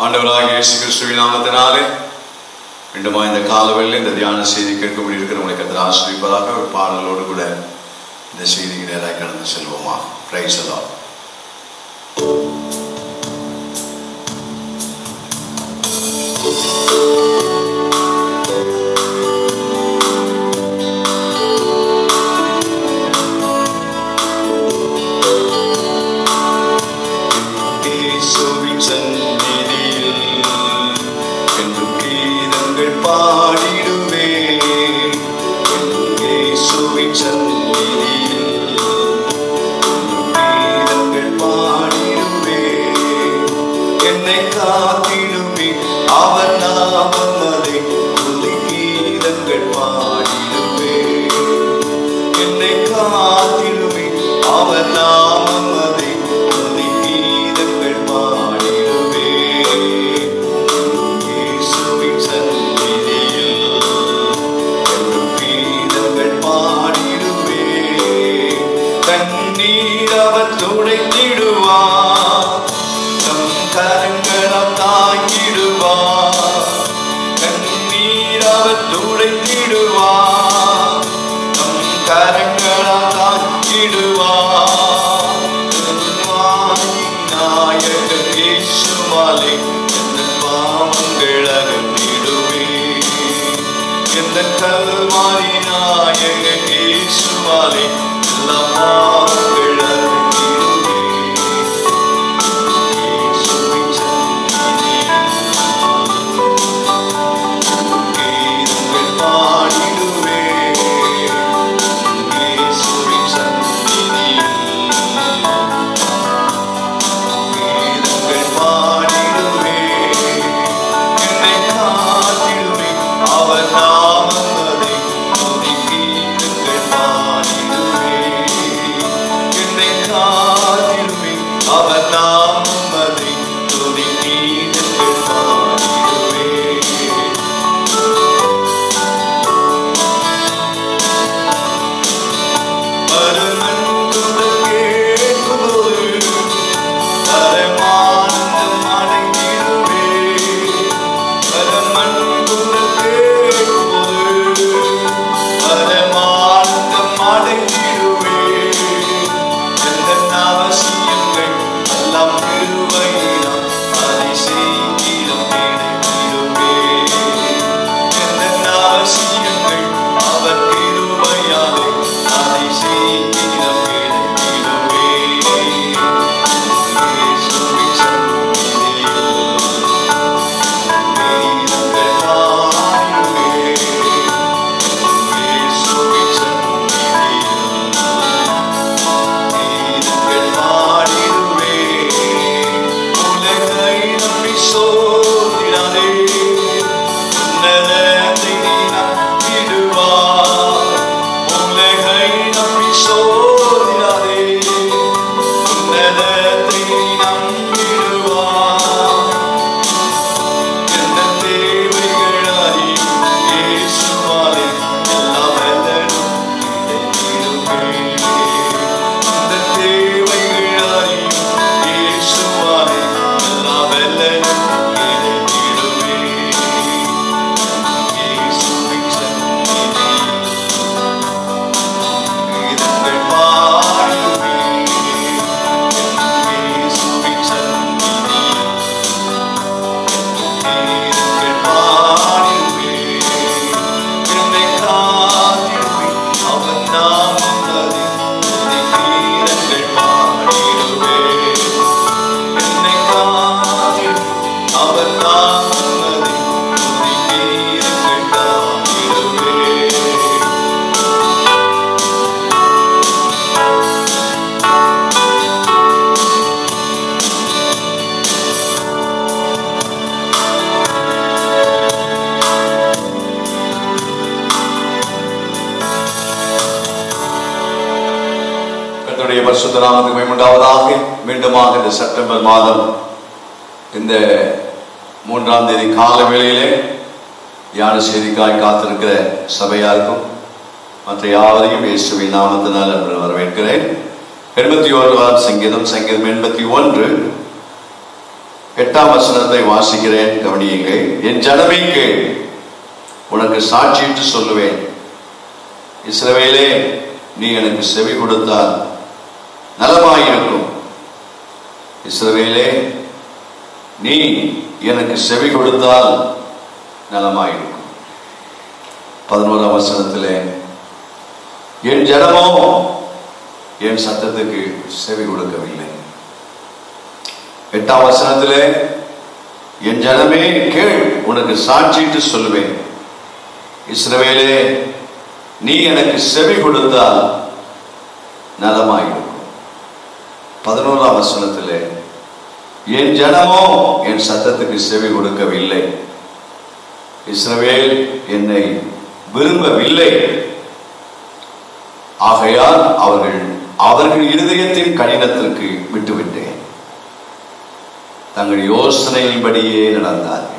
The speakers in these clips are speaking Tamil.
ஆண்டவராகிய இயேசு கிறிஸ்துவின் நாமத்தினாலே மீண்டுமா இந்த காலவெளியில் இந்த தியான செய்தி கேட்கப்படி இருக்கிற உங்களுக்கு கத்திர ஆசிரியப்பதாக ஒரு பாடலோடு கூட இந்த செய்திக்கு நேராக கடந்து செல்வோமா பிரைஸ் எல்லாம் இயேசுவின் சந்நிதியில் என்றும் கீதங்கள் பாடிடுவேன் என்றும் இயேசுவின் சந்நிதியில் என்றும் கீதங்கள் பாடிடுவேன் என்னை காத்திடுமே அவர் நாமம் அதை துதி கீதங்கள் பாடிடுவேன் என்னை காத்திடுமே அவர் நாமம் அதை துதி கீதங்கள் பாடிடுவே இயேசுவின் சந்நிதியில் என்றும் கீதங்கள் பாடிடுவே கண்ணீர் அவர் துடைத்திடுவார் தம் கரங்களால் தாங்கிடுவார் கண்ணீர் அவர் துடைத்திடுவார் தம் கரங்களால் தாங்கிடுவார் வாயின் நாயகன் இயேசுவாலே எந்த பாவங்கள் அகற்றிடுவே எந்த கல்வாரி நாயகன் இயேசுவாலே எல்லா பாவங்கள் அகற்றிடுவே இயேசுவின் சந்நிதியில் கீதங்கள் பாடிடுவே இயேசுவின் சந்நிதியில் கீதங்கள் பாடிடுவே என்னை காத்திடுவே அவர் நாமம் அதை துதி கீதங்கள் பாடிடுவே என்னை காத்திடுவே அவர் நாமம் அதை துதி கீதங்கள் பாடிடுவே பரமன் குரல் கேட்கும்போது பரமானந்தம் அடைந்திடுவே. பரமன் குரல் கேட்கும்போது பரமானந்தம் அடைந்திடுவே. எந்தன் அவசியங்கள் எல்லாம் கிருபையினால் அதை செய்திடும் கிடைத்திடுவே. எந்தன் அவசியங்கள் அவர் கிருபையாலே அதை செய்திடும் கிடைத்திடுவே. இயேசுவின் சந்நிதியில் கீதங்கள் பாடுவே. இயேசுவின் சந்நிதியில் கீதங்கள் பாடிடுவே. உலகை நம்பி சோதிடாதே. உன்னதத்தை நீ நம்பிடுவாய். உலகை நம்பி சோதிடாதே. உன்னதத்தை நீ நம்பிடுவாய். எந்த தேவைகள் அறியும் இயேசுவாலே எல்லா பலனும் கிடைத்திடுமே. எந்த தேவைகள் அறியும் இயேசுவாலே எல்லா பலனும் கிடைத்திடுமே. இயேசுவின் சந்நிதியில் கீதங்கள் பாடுவே. இயேசுவின் சந்நிதியில் கீதங்கள் பாடுவே. என்னை காத்திடுவே. அவர் நாமம் அதில் துதி கீதங்கள் பாடிடுவே. என்னை காத்திடுவே. அவர் நாமம் அதில் துதி கீதங்கள் பாடிடுவே. கர்த்தருடைய பரிசுத்த நாமத்துக்கு மேம்படாவதாக மீண்டுமாக இந்த செப்டம்பர் மாதம் இந்த மூன்றாம் தேதி கால வேளையிலே தியான செய்திக்காய் காத்திருக்கிற சபையாருக்கும் மற்ற யாவரையும் இயேசுவின் நாமத்தினால் என்று வரவேற்கிறேன் எண்பத்தி ஓராம் சங்கீதம் சங்கீதம் எண்பத்தி ஒன்று எட்டாம் வசனத்தை வாசிக்கிறேன் கவனியுங்கள் என் ஜனமே கேள் உனக்கு சாட்சியிட்டு சொல்லுவேன் இஸ்ரவேலே நீ எனக்கு செவி கொடுத்தால் நலமாயிருக்கும் இஸ்ரவேலே நீ எனக்கு செவி கொடுத்தால் நலமாயிருக்கும் பதினோராம் வசனத்திலே என் ஜனமோ என் சத்தத்துக்கு செவி கொடுக்கவில்லை எட்டாம் வசனத்திலே என் ஜனமே கேள் உனக்கு சாட்சிட்டு சொல்லுவேன் இஸ்ரவேலே நீ எனக்கு செவி கொடுத்தால் நலமாயிருக்கும் பதினோராம் வசனத்திலே என் ஜனமோ என் சத்தத்துக்கு செவி கொடுக்கவில்லை இஸ்ரவேல் என்னை விரும்பவில்லை ஆகையால் அவர்கள் அவர்கள் இருதயத்தின் கடினத்திற்கு விட்டுவிட்டேன் தங்கள் யோசனையின்படியே நடந்தார்கள்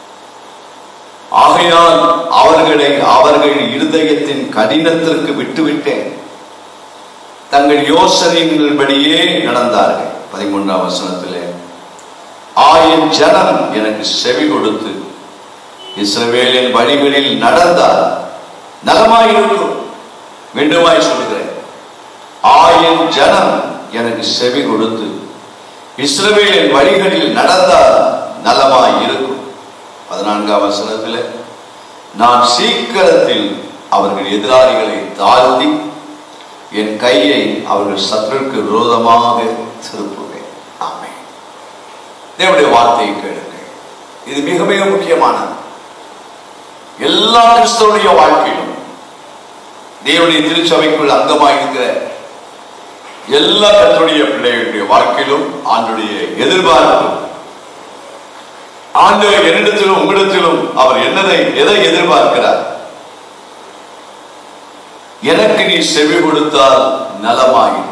ஆகையால் அவர்களை அவர்கள் இருதயத்தின் கடினத்திற்கு விட்டுவிட்டேன் தங்கள் யோசனையின்படியே நடந்தார்கள் பதிமூன்றாம் வசனத்திலே ஆயின் ஜனம் எனக்கு செவி கொடுத்து இஸ்ரவேலின் வழிகளில் நடந்தால் நலமாயிருக்கும் மீண்டுமாய் சொல்கிறேன் ஆயின் ஜனம் எனக்கு செவி கொடுத்து இஸ்ரவேலின் வழிகளில் நடந்தால் நலமாய் இருக்கும் பதினான்காம் வசனத்தில் நான் சீக்கிரத்தில் அவர்கள் எதிராளிகளை தாழ்த்தி என் கையை அவர்கள் சற்றுக்கு விரோதமாக திருப்புவேன் ஆமே தேவனுடைய வார்த்தையை கேளுங்க இது மிக மிக முக்கியமானது எல்லா கிறிஸ்தவனுடைய வாழ்க்கையிலும் தேவனுடைய திருச்சபைக்குள் அங்கமாக இருக்கிற எல்லா கத்தருடைய பிள்ளைகளுடைய வாழ்க்கையிலும் ஆண்டுடைய எதிர்பார்ப்பு ஆண்டு என்னிடத்திலும் உங்களிடத்திலும் அவர் என்னதை எதை எதிர்பார்க்கிறார் எனக்கு நீ செவி கொடுத்தால் நலமாகும்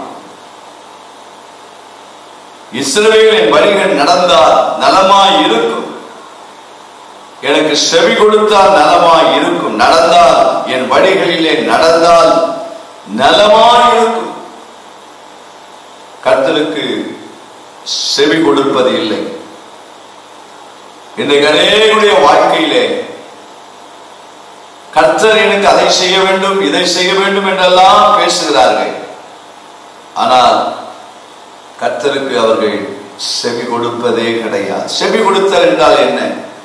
இஸ்ரவேலின் வழிகள் நடந்தால் நலமாய் இருக்கும் எனக்கு செவி கொடுத்தால் நலமாய் இருக்கும் நடந்தால் என் வழிகளிலே நடந்தால் நலமாய் இருக்கும் கர்த்தருக்கு செவி கொடுப்பது இல்லை இன்றைக்கு அநேகருடைய வாழ்க்கையிலே கர்த்தர் எனக்கு அதை செய்ய வேண்டும் இதை செய்ய வேண்டும் என்றெல்லாம் பேசுகிறார்கள் ஆனால் கர்த்தருக்கு அவர்கள் செவி கொடுப்பதே கிடையாது செவி கொடுத்தல் என்றால் என்ன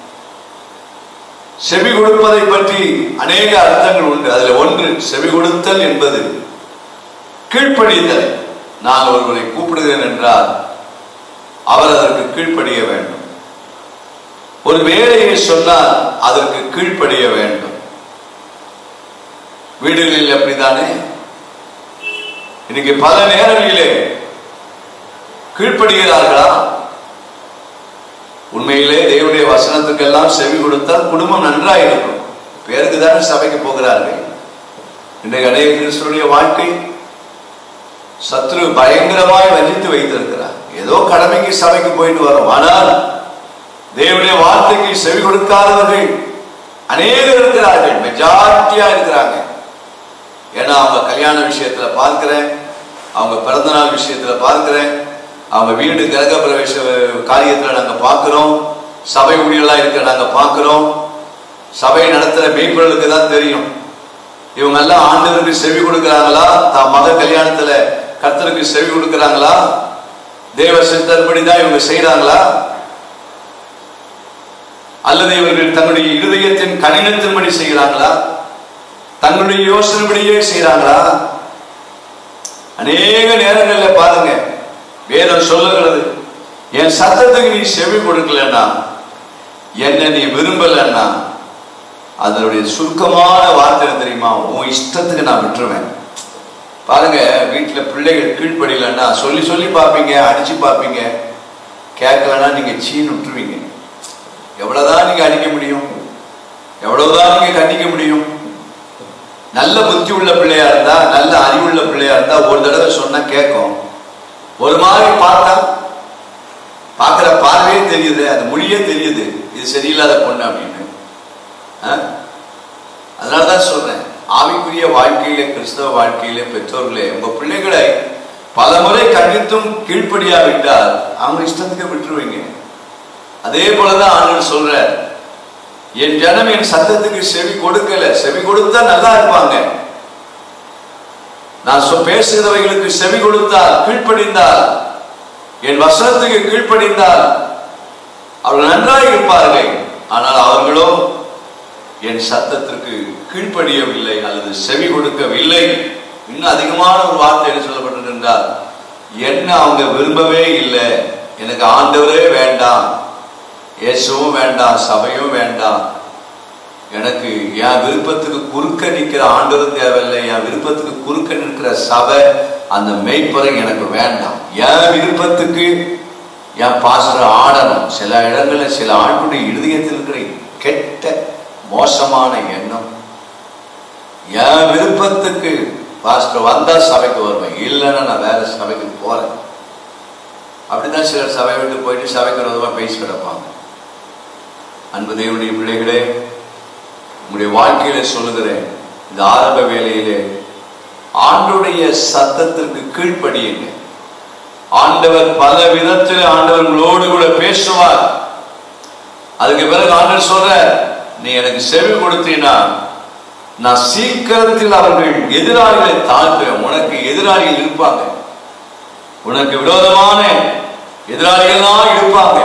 செவி கொடுப்பதை பற்றி அநேக அர்த்தங்கள் உண்டு அதில் ஒன்று செவி கொடுத்தல் என்பது கீழ்ப்படிதல் நான் ஒருவரை கூப்பிடுகிறேன் என்றால் அவர் அதற்கு கீழ்ப்படிய வேண்டும் ஒரு வேலையை சொன்னால் அதற்கு கீழ்ப்படிய வேண்டும் வீடுகளில் அப்படித்தானே இன்னைக்கு பல நேரங்களிலே கீழ்ப்படுகிறார்களா உண்மையிலே தேவனுடைய வசனத்துக்கெல்லாம் செவி கொடுத்தால் குடும்பம் நன்றாக இருக்கும் பேருக்கு தானே சபைக்கு போகிறார்கள் இன்றைக்கு அநேக கிறிஸ்தனுடைய வாழ்க்கை சத்ரு பயங்கரமாய் வஞ்சித்து வைத்திருக்கிறார் ஏதோ கடமைக்கு சபைக்கு போயிட்டு வரோம் ஆனால் தேவனுடைய வார்த்தைக்கு செவி கொடுக்காதவர்கள் அநேகர் இருக்கிறார்கள் மெஜாரிட்டியா இருக்கிறாங்க ஏன்னா அவங்க கல்யாண விஷயத்துல பார்க்கிறேன் அவங்க பிறந்த நாள் விஷயத்துல பார்க்கிறேன் அவங்க வீடு கிரக பிரவேச காரியத்துல நாங்க பார்க்கிறோம் சபை ஊழியெல்லாம் இருக்க நாங்க பார்க்கிறோம் சபை நடத்துற மெய்ப்பொருளுக்கு தான் தெரியும் இவங்க எல்லாம் ஆண்டவருக்கு செவி கொடுக்கிறாங்களா தான் மக கல்யாணத்துல கர்த்தருக்கு செவி கொடுக்கிறாங்களா தேவ சித்தன்படி தான் இவங்க செய்யறாங்களா அல்லது இவர்கள் தங்களுடைய இருதயத்தின் கடினத்தின்படி செய்கிறாங்களா தங்களுடைய யோசனைப்படியே செய்யறாங்களா அநேக நேரங்களில் பாருங்க வேதம் சொல்லுகிறது என் சத்தத்துக்கு நீ செவி கொடுக்கலன்னா என்ன நீ விரும்பலன்னா அதனுடைய சுருக்கமான வார்த்தை தெரியுமா உன் இஷ்டத்துக்கு நான் விட்டுருவேன் பாருங்க வீட்டுல பிள்ளைகள் கீழ்ப்படியலன்னா சொல்லி சொல்லி பார்ப்பீங்க அடிச்சு பார்ப்பீங்க கேட்கலன்னா நீங்க சீன் விட்டுருவீங்க எவ்வளவுதான் நீங்க அடிக்க முடியும் எவ்வளவுதான் நீங்க கண்டிக்க முடியும் நல்ல புத்தி உள்ள பிள்ளையா இருந்தா நல்ல அறிவுள்ள பிள்ளையா இருந்தா ஒரு தடவை சொன்னா கேட்கும் ஒரு மாதிரி பார்த்தா பார்க்கிற பார்வையே தெரியுது அந்த மொழியே தெரியுது இது சரியில்லாத பொண்ணு அப்படின்னு அதனாலதான் சொல்றேன் ஆவிக்குரிய வாழ்க்கையில கிறிஸ்தவ வாழ்க்கையில பெற்றோர்களே உங்க பிள்ளைகளை பல முறை கண்டித்தும் கீழ்ப்படியாவிட்டால் அவங்க இஷ்டத்துக்கு விட்டுருவீங்க அதே போலதான் ஆண்டவர் சொல்றார் என் ஜனம் என் சத்தத்துக்கு செவி கொடுக்கல செவி கொடுத்தா நல்லா இருப்பாங்க நான் சொ- பேசுகிறவைகளுக்கு செவி கொடுத்தால் கீழ்ப்படிந்தால் என் வசனத்துக்கு கீழ்ப்படிந்தால் அவர்கள் நன்றாக இருப்பார்கள் ஆனால் அவர்களோ என் சத்தத்திற்கு கீழ்ப்படியவில்லை அல்லது செவி கொடுக்கவில்லை இன்னும் அதிகமான ஒரு வார்த்தை என்ன சொல்லப்பட்டது என்றால் என்ன அவங்க விரும்பவே இல்லை எனக்கு ஆண்டவரே வேண்டாம் இயேசுவும் வேண்டாம் சபையும் வேண்டாம் எனக்கு என் விருப்பத்துக்கு குறுக்க நிற்கிற ஆண்டவரும் தேவையில்லை என் விருப்பத்துக்கு குறுக்க நிற்கிற சபை அந்த மெய்ப்பறை எனக்கு வேண்டாம் என் விருப்பத்துக்கு என் பாஸ்டர் ஆடணும் சில இடங்களில் சில ஆட்களுடைய இருதயத்தில் இருக்கிற கெட்ட மோசமான எண்ணம் என் விருப்பத்துக்கு பாஸ்டர் வந்தா சபைக்கு வருவேன் இல்லைன்னா நான் வேற சபைக்கு போறேன் அப்படிதான் சிலர் சபை விட்டு போயிட்டு சபைக்கு விரோதமா பேசி கிடப்பாங்க அன்பு தேவனுடைய பிள்ளைகளே உங்களுடைய வாழ்க்கையில சொல்லுகிறேன் இந்த ஆரம்ப வேலையிலே ஆண்டுடைய சத்தத்திற்கு கீழ்ப்படியுங்க ஆண்டவர் பல விதத்தில் ஆண்டவர்களோடு கூட பேசுவார் அதுக்கு பிறகு ஆண்டவர் சொல்ற நீ எனக்கு செவி கொடுத்தீனா நான் சீக்கிரத்தில் அவர்கள் எதிராளிகளை தாழ்த்துவேன் உனக்கு எதிராளிகள் இருப்பாங்க உனக்கு விரோதமான எதிராளிகள்லாம் இருப்பாங்க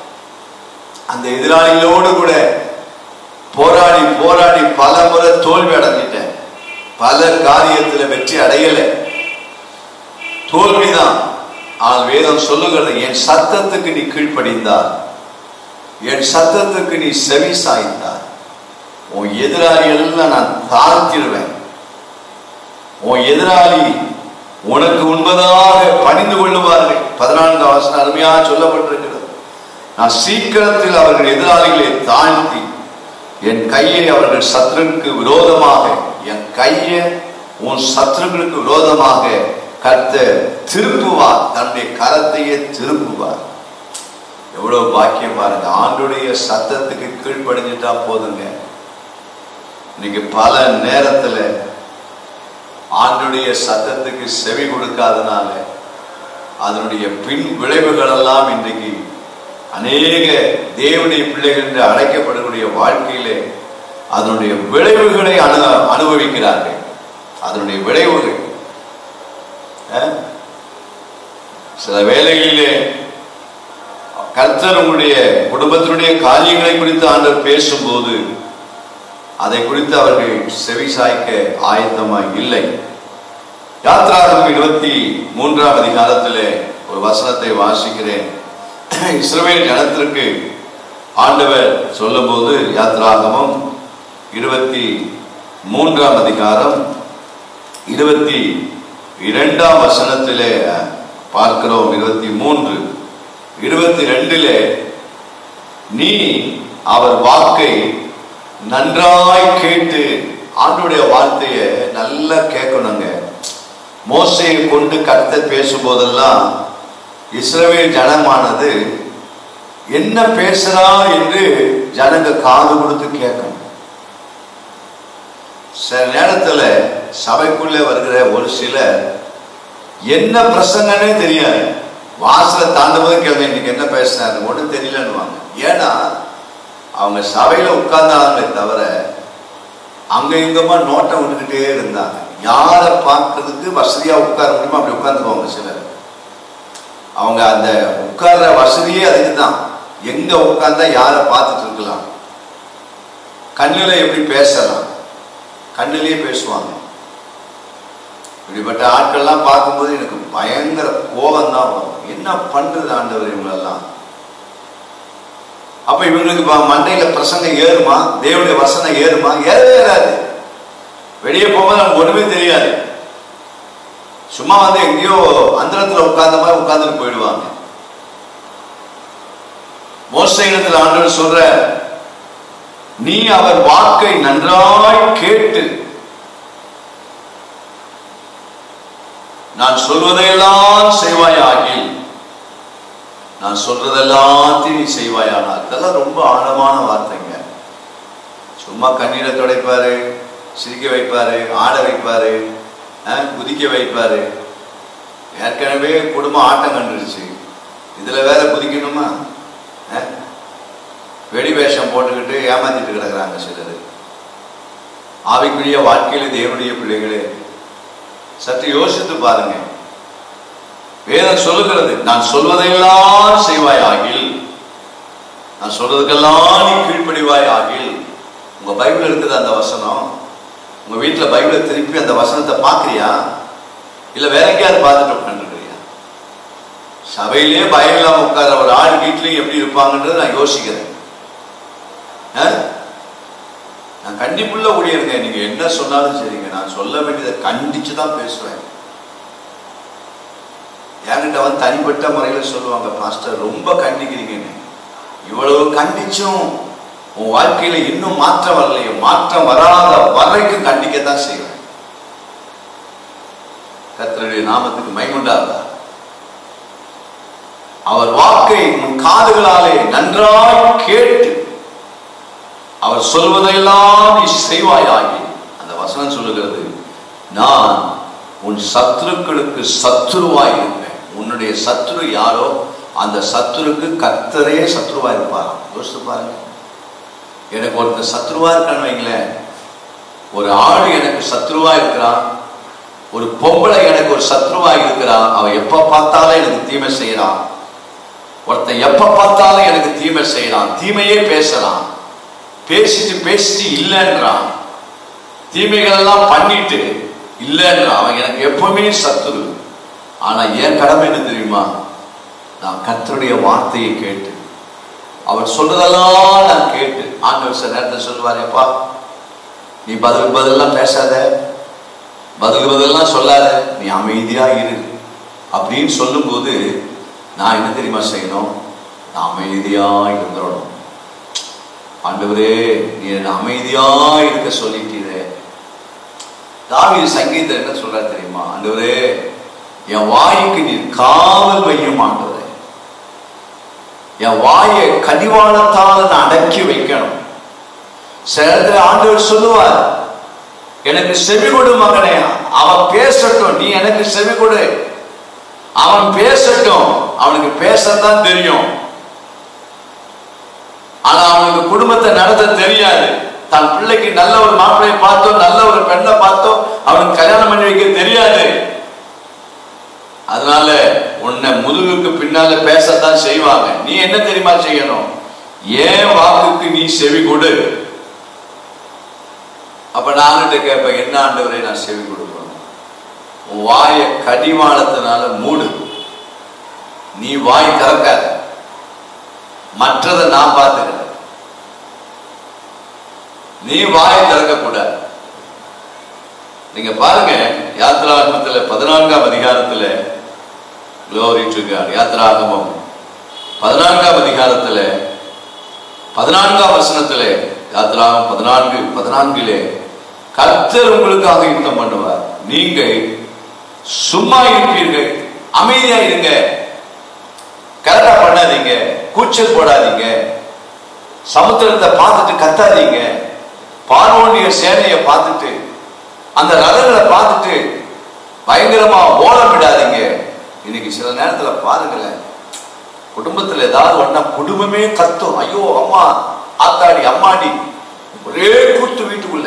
அந்த எதிராளிகளோடு கூட போராடி போராடி பல முறை தோல்வி அடைஞ்சிட்டேன் பல காரியத்துல வெற்றி அடையல தோல்விதான் ஆனால் வேதம் சொல்லுகிறது என் சத்தத்துக்கு நீ கீழ்ப்படிந்தார் என் சத்தத்துக்கு நீ செவி சாய்ந்தார் உன் எதிராளி எல்லாம் நான் தாழ்த்திடுவேன் உன் எதிராளி உனக்கு உண்பதாக பணிந்து கொள்ளுவார்கள் பதினான்காம் வசனம் அருமையாக சொல்லப்பட்டிருக்கிறது நான் சீக்கிரத்தில் அவர்கள் எதிராளிகளை தாழ்த்தி என் கையை அவர்கள் சத்துருக்கு விரோதமாக என் கையை உன் சத்துருக்களுக்கு விரோதமாக கர்த்த திருப்புவார் தன்னுடைய கரத்தையே திருப்புவார் எவ்வளவு பாக்கியம் பாருங்க ஆண்டுடைய சத்தத்துக்கு கீழ்ப்படிஞ்சிட்டா போதுங்க இன்னைக்கு பல நேரத்துல ஆண்டுடைய சத்தத்துக்கு செவி கொடுக்காதனால அதனுடைய பின் விளைவுகள் எல்லாம் இன்றைக்கு அநேக தேவனுடைய பிள்ளைகள் என்று அழைக்கப்படக்கூடிய வாழ்க்கையிலே அதனுடைய விளைவுகளை அனு அனுபவிக்கிறார்கள் அதனுடைய விளைவுகள் அஹ், சில வேளைகளிலே கர்த்தர் உங்களுடைய குடும்பத்தினுடைய காரியங்களை குறித்து ஆண்டவர் பேசும்போது அதை குறித்து அவர்கள் செவி சாய்க்க ஆயத்தமாய் இல்லை யாத்ராகம் இருபத்தி மூன்றாம் அதிகாரத்திலே ஒரு வசனத்தை வாசிக்கிறேன் இஸ்ரவேல் ஜனத்திற்கு ஆண்டவர் சொல்லும்போது யாத்ராகமம் இருபத்தி மூன்றாம் அதிகாரம் இருபத்தி இரண்டாம் வசனத்திலே பார்க்கிறோம் இருபத்தி மூன்று இருபத்தி ரெண்டிலே நீ அவர் வாக்கை நன்றாய் கேட்டு ஆண்டுடைய வார்த்தையை நல்லா கேட்கணுங்க மோசையை கொண்டு கர்த்தர் பேசும்போதெல்லாம் இஸ்ரவேல் ஜனமானது என்ன பேசுறா என்று ஜனங்க காது கொடுத்து கேட்கணும் சில நேரத்துல சபைக்குள்ளே வருகிற ஒரு சிலர் என்ன பிரசங்கன்னே தெரியாது வாசலை தாண்டும்போது கேள்வி இன்னைக்கு என்ன பேசினாரு ஒன்றும் தெரியலன்னுவாங்க ஏன்னா அவங்க சபையில உட்கார்ந்தாங்களே தவிர அங்க இங்கமா நோட்டம் விட்டுக்கிட்டே இருந்தாங்க யாரை பார்க்கறதுக்கு வசதியா உட்கார முடியுமோ அப்படி உட்கார்ந்துக்குவாங்க சிலர் அவங்க அந்த உட்கார்ற வசதியே அதுக்கு தான் எங்க உட்கார்ந்தா யாரை பார்த்துட்டு இருக்கலாம் கண்ணுல எப்படி பேசலாம் கண்ணிலேயே பேசுவாங்க இப்படிப்பட்ட ஆட்கள்லாம் பார்க்கும்போது எனக்கு பயங்கர கோபம் தான் வரும் என்ன பண்றது ஆண்டவர் இவங்களெல்லாம் அப்ப இவங்களுக்கு இப்ப மண்டையில பிரசங்கம் ஏறுமா தேவனுடைய வசனம் ஏறுமா ஏறவே ஏறாது வெளியே போகும்போது நமக்கு ஒண்ணுமே தெரியாது சும்மா வந்து எங்கேயோ அந்தரத்துல உட்கார்ந்த மாதிரி உட்கார்ந்துட்டு போயிடுவாங்க மோசையினத்தில் ஆண்டவர் சொல்ற நீ அவர் வாக்கை நன்றாய் கேட்டு நான் சொல்வதையெல்லாம் செய்வாயாகில் நான் சொல்றதெல்லாத்தையும் நீ செய்வாயானால் இதெல்லாம் ரொம்ப ஆழமான வார்த்தைங்க சும்மா கண்ணீரை துடைப்பாரு சிரிக்க வைப்பாரு ஆட வைப்பாரு அஹ், குதிக்க வைப்பாரு ஏற்கனவே குடும்பம் ஆட்டம் கண்டுருச்சு இதுல வேற குதிக்கணுமா அஹ்? வேஷம் போட்டுக்கிட்டு ஏமாத்திட்டு கிடக்குறாங்க சிலர் ஆவிக்குரிய வாழ்க்கையில தேவனுடைய பிள்ளைகளே சற்று யோசித்து பாருங்க வேதம் சொல்லுகிறது நான் சொல்வதையெல்லாம் செய்வாய் ஆகில் நான் சொல்றதுக்கெல்லாம் நீ கீழ்ப்படிவாய் ஆகில் உங்க பைபிள் இருக்குது அந்த வசனம் உங்க வீட்டுல பைபிளை திருப்பி அந்த வசனத்தை பார்க்கறியா இல்ல வேற எங்கேயாவது பார்த்துட்டு உட்காந்துருக்கிறியா சபையிலே பயம் இல்லாம உட்கார ஒரு ஆள் வீட்லயும் எப்படி இருப்பாங்கன்றது நான் யோசிக்கிறேன் ஆ? நான் கண்டிப்புள்ள ஊழியருங்க நீங்க என்ன சொன்னாலும் சரிங்க நான் சொல்ல வேண்டியதை கண்டிச்சு தான் பேசுவேன் என்கிட்ட வந்து தனிப்பட்ட முறையில் சொல்லுவாங்க பாஸ்டர் ரொம்ப கண்டிக்கிறீங்கன்னு இவ்வளவு கண்டிச்சும் உன் வாழ்க்கையில இன்னும் மாற்றம் வரலையே மாற்றம் வராத வரைக்கும் கண்டிக்கத்தான் செய்வேன் கர்த்தருடைய நாமத்துக்கு மைமுண்டாதா அவர் வாக்கை உன் காதுகளாலே நன்றாய் கேட்டு அவர் சொல்வதையெல்லாம் நீ செய்வாயாகி அந்த வசனம் சொல்லுகிறது நான் உன் சத்துருக்களுக்கு சத்துருவாய் இருப்பேன் உன்னுடைய சத்துரு யாரோ அந்த சத்துருக்கு கர்த்தரே சத்ருவா இருப்பாராம் யோசித்து பாருங்க எனக்கு ஒருத்தர் சத்ருவா இருக்கான்னு வைங்களேன் ஒரு ஆடு எனக்கு சத்ருவா இருக்கிறான் ஒரு பொம்பளை எனக்கு ஒரு சத்ருவா இருக்கிறான் அவன் எப்ப பார்த்தாலும் எனக்கு தீமை செய்யறான் ஒருத்தன் எப்ப பார்த்தாலும் எனக்கு தீமை செய்யறான் தீமையே பேசலாம் பேசிட்டு பேசிட்டு இல்லைன்றான் தீமைகள் எல்லாம் பண்ணிட்டு இல்லைன்றான் அவன் எனக்கு எப்பவுமே சத்துரு ஆனா என் கடமை என்ன தெரியுமா நான் கர்த்தருடைய வார்த்தையை கேட்டு அவர் சொல்றதெல்லாம் நான் கேட்டு ஆண்டவர் சில நேரத்தில் சொல்லுவாரேப்பா நீ பதில் பதிலெல்லாம் பேசாத பதில் பதிலெல்லாம் சொல்லாத நீ அமைதியா இரு அப்படின்னு சொல்லும்போது நான் என்ன தெரியுமா செய்யணும் நான் அமைதியா இருந்துடணும் ஆண்டவரே நீ என்ன அமைதியா இருக்க சொல்லிட்டீரே தாவீது சங்கீதம் என்ன சொல்றாரு தெரியுமா ஆண்டவரே என் வாய்க்கு நீர் காவல் வையும் ஆண்டவரே என் வாயை கடிவாளத்தால் நான் அடக்கி வைக்கணும் சில இடத்துல ஆண்டவர் சொல்லுவார் எனக்கு செவி கொடு மகனே அவன் பேசட்டும் நீ எனக்கு செவி கொடு அவன் பேசட்டும் அவனுக்கு பேசத்தான் தெரியும் ஆனா அவனுக்கு குடும்பத்தை நடத்த தெரியாது தன் பிள்ளைக்கு நல்ல ஒரு மாப்பிள்ளையை பார்த்தோ நல்ல ஒரு பெண்ணை பார்த்தோ அவனுக்கு கல்யாணம் பண்ணி வைக்க தெரியாது அதனால உன்னை முதுகுக்கு பின்னால பேசத்தான் செய்வாங்க நீ என்ன தெரியுமா செய்யணும் ஏன் வாக்குக்கு நீ செவி கொடு அப்ப நான்கிட்ட கேட்பேன் என்ன ஆண்டவரை நான் செவி கொடுக்கணும் உன் வாயை கடிவாளத்தினால மூடு நீ வாய் திறக்காத மற்றதை நான் பார்த்துக்கிறேன் நீ வாயை திறக்க கூடாது நீங்க பாருங்க யாத்ராகமத்துல பதினான்காம் அதிகாரத்துல glory to God யாத்ராகமம் பதினான்காம் அதிகாரத்துல பதினான்காம் வசனத்துல யாத்ராகம் பதினான்கு பதினான்கிலே கர்த்தர் உங்களுக்காக யுத்தம் பண்ணுவார் நீங்க சும்மா இருப்பீர்கள் அமைதியா இருங்க கரெக்டா பண்ணாதீங்க கூச்சல் போடாதீங்க சமுத்திரத்தை பார்த்துட்டு கத்தாதீங்க பார்வோனிய சேனையை பார்த்துட்டு அந்த ரதங்களை பார்த்துட்டு பயங்கரமா ஓலமிடாதீங்க இன்னைக்கு சில நேரத்துல பாருங்களேன் குடும்பத்துல ஏதாவது ஒண்ணா குடும்பமே கத்தும் ஐயோ அம்மா ஆத்தாடி அம்மாடி ஒரே கூத்து வீட்டுக்குள்ள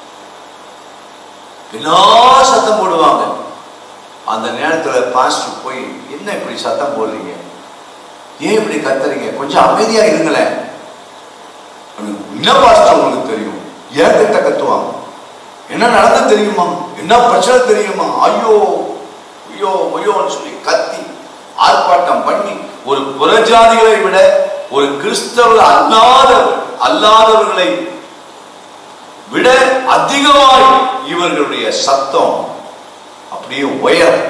என்ன சத்தம் போடுவாங்க அந்த நேரத்துல பாஸ்டர் போய் என்ன இப்படி சத்தம் போடுறீங்க ஏன் இப்படி கத்துறீங்க கொஞ்சம் அமைதியா இருங்களேன் என்ன பாஸ்டர் உங்களுக்கு தெரியும் ஏன் கிட்ட கத்துவாங்க என்ன நடந்து தெரியுமா என்ன பிரச்சனை தெரியுமா ஐயோ ஐயோ ஐயோன்னு சொல்லி கத்தி ஆர்ப்பாட்டம் பண்ணி ஒரு புறஜாதிகளை விட ஒரு கிறிஸ்தவர்கள் அல்லாத அல்லாதவர்களை விட அதிகமாய் இவர்களுடைய சத்தம் அப்படியே உயரம்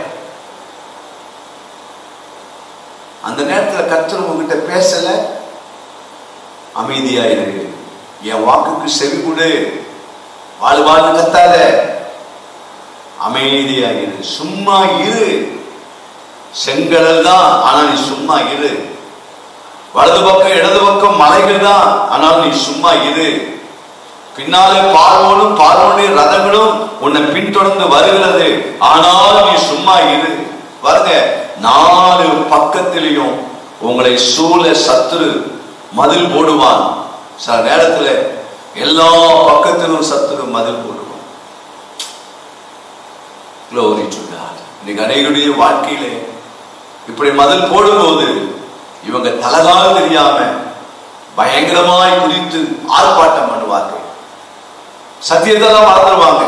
அந்த நேரத்துல கர்த்தர் உங்ககிட்ட பேசல அமைதியா இரு என் வாக்குக்கு செவி கொடு வாழ் வாழ் கத்தாத அமைதியா இரு சும்மா இரு செங்கடல் தான் ஆனா நீ சும்மா இரு வலது பக்கம் இடது பக்கம் மலைகள் தான் ஆனால் நீ சும்மா இரு பின்னாலே பார்வோனும் பார்வோனுடைய ரதங்களும் உன்னை பின்தொடர்ந்து வருகிறது ஆனால் நீ சும்மா இரு வருங்க நாலு பக்கத்திலையும் உங்களை சூழ சத்துரு மதில் போடுவான் சில நேரத்துல எல்லா பக்கத்திலும் சத்துரு மதில் போடுவோம் Glory to God. இன்னைக்கு அநேகருடைய வாழ்க்கையிலே இப்படி மதில் போடும்போது இவங்க தலகால தெரியாம பயங்கரமாய் குதித்து ஆர்ப்பாட்டம் பண்ணுவார்கள் சத்தியத்தெல்லாம் மறந்துடுவாங்க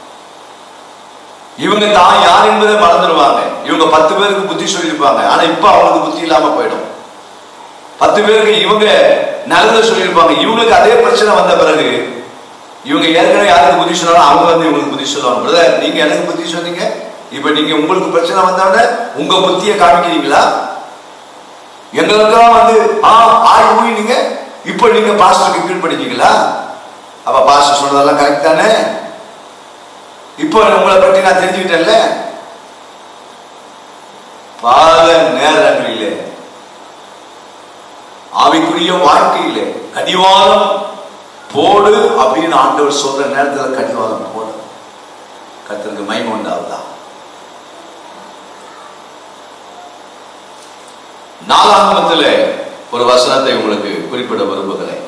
இவங்க தான் யார் என்பதை மறந்துடுவாங்க இவங்க பத்து பேருக்கு புத்தி சொல்லியிருப்பாங்க ஆனா இப்ப அவங்களுக்கு புத்தி இல்லாம போயிடும் பத்து பேருக்கு இவங்க நல்லதை சொல்லியிருப்பாங்க இவங்களுக்கு அதே பிரச்சனை வந்த பிறகு இவங்க ஏற்கனவே யாருக்கு புத்தி சொன்னாலும் அவங்க வந்து இவங்களுக்கு புத்தி சொல்லுவாங்க பிரதர் நீங்க எனக்கு புத்தி சொன்னீங்க இப்ப நீங்க உங்களுக்கு பிரச்சனை வந்தோடனே உங்க புத்தியை காமிக்கிறீங்களா எங்களுக்கெல்லாம் வந்து ஆ ஆய் ஊய் நீங்க இப்ப நீங்க பாஸ்டருக்கு கீழ் படிச்சீங்களா அப்ப பாஸ்டர் சொன்னதெல்லாம் கரெக்ட் தானே இப்போ உங்களை பற்றி நான் தெரிஞ்சுக்கிட்டேன்ல பல நேரங்களிலே ஆவிக்குரிய வாழ்க்கையிலே கடிவாளம் போடு அப்படின்னு ஆண்டவர் சொல்ற நேரத்துல கடிவாளம் போடு கத்திற்கு மயம் உண்டாவதா நாலாகமத்துல ஒரு வசனத்தை உங்களுக்கு குறிப்பிட விரும்புகிறேன்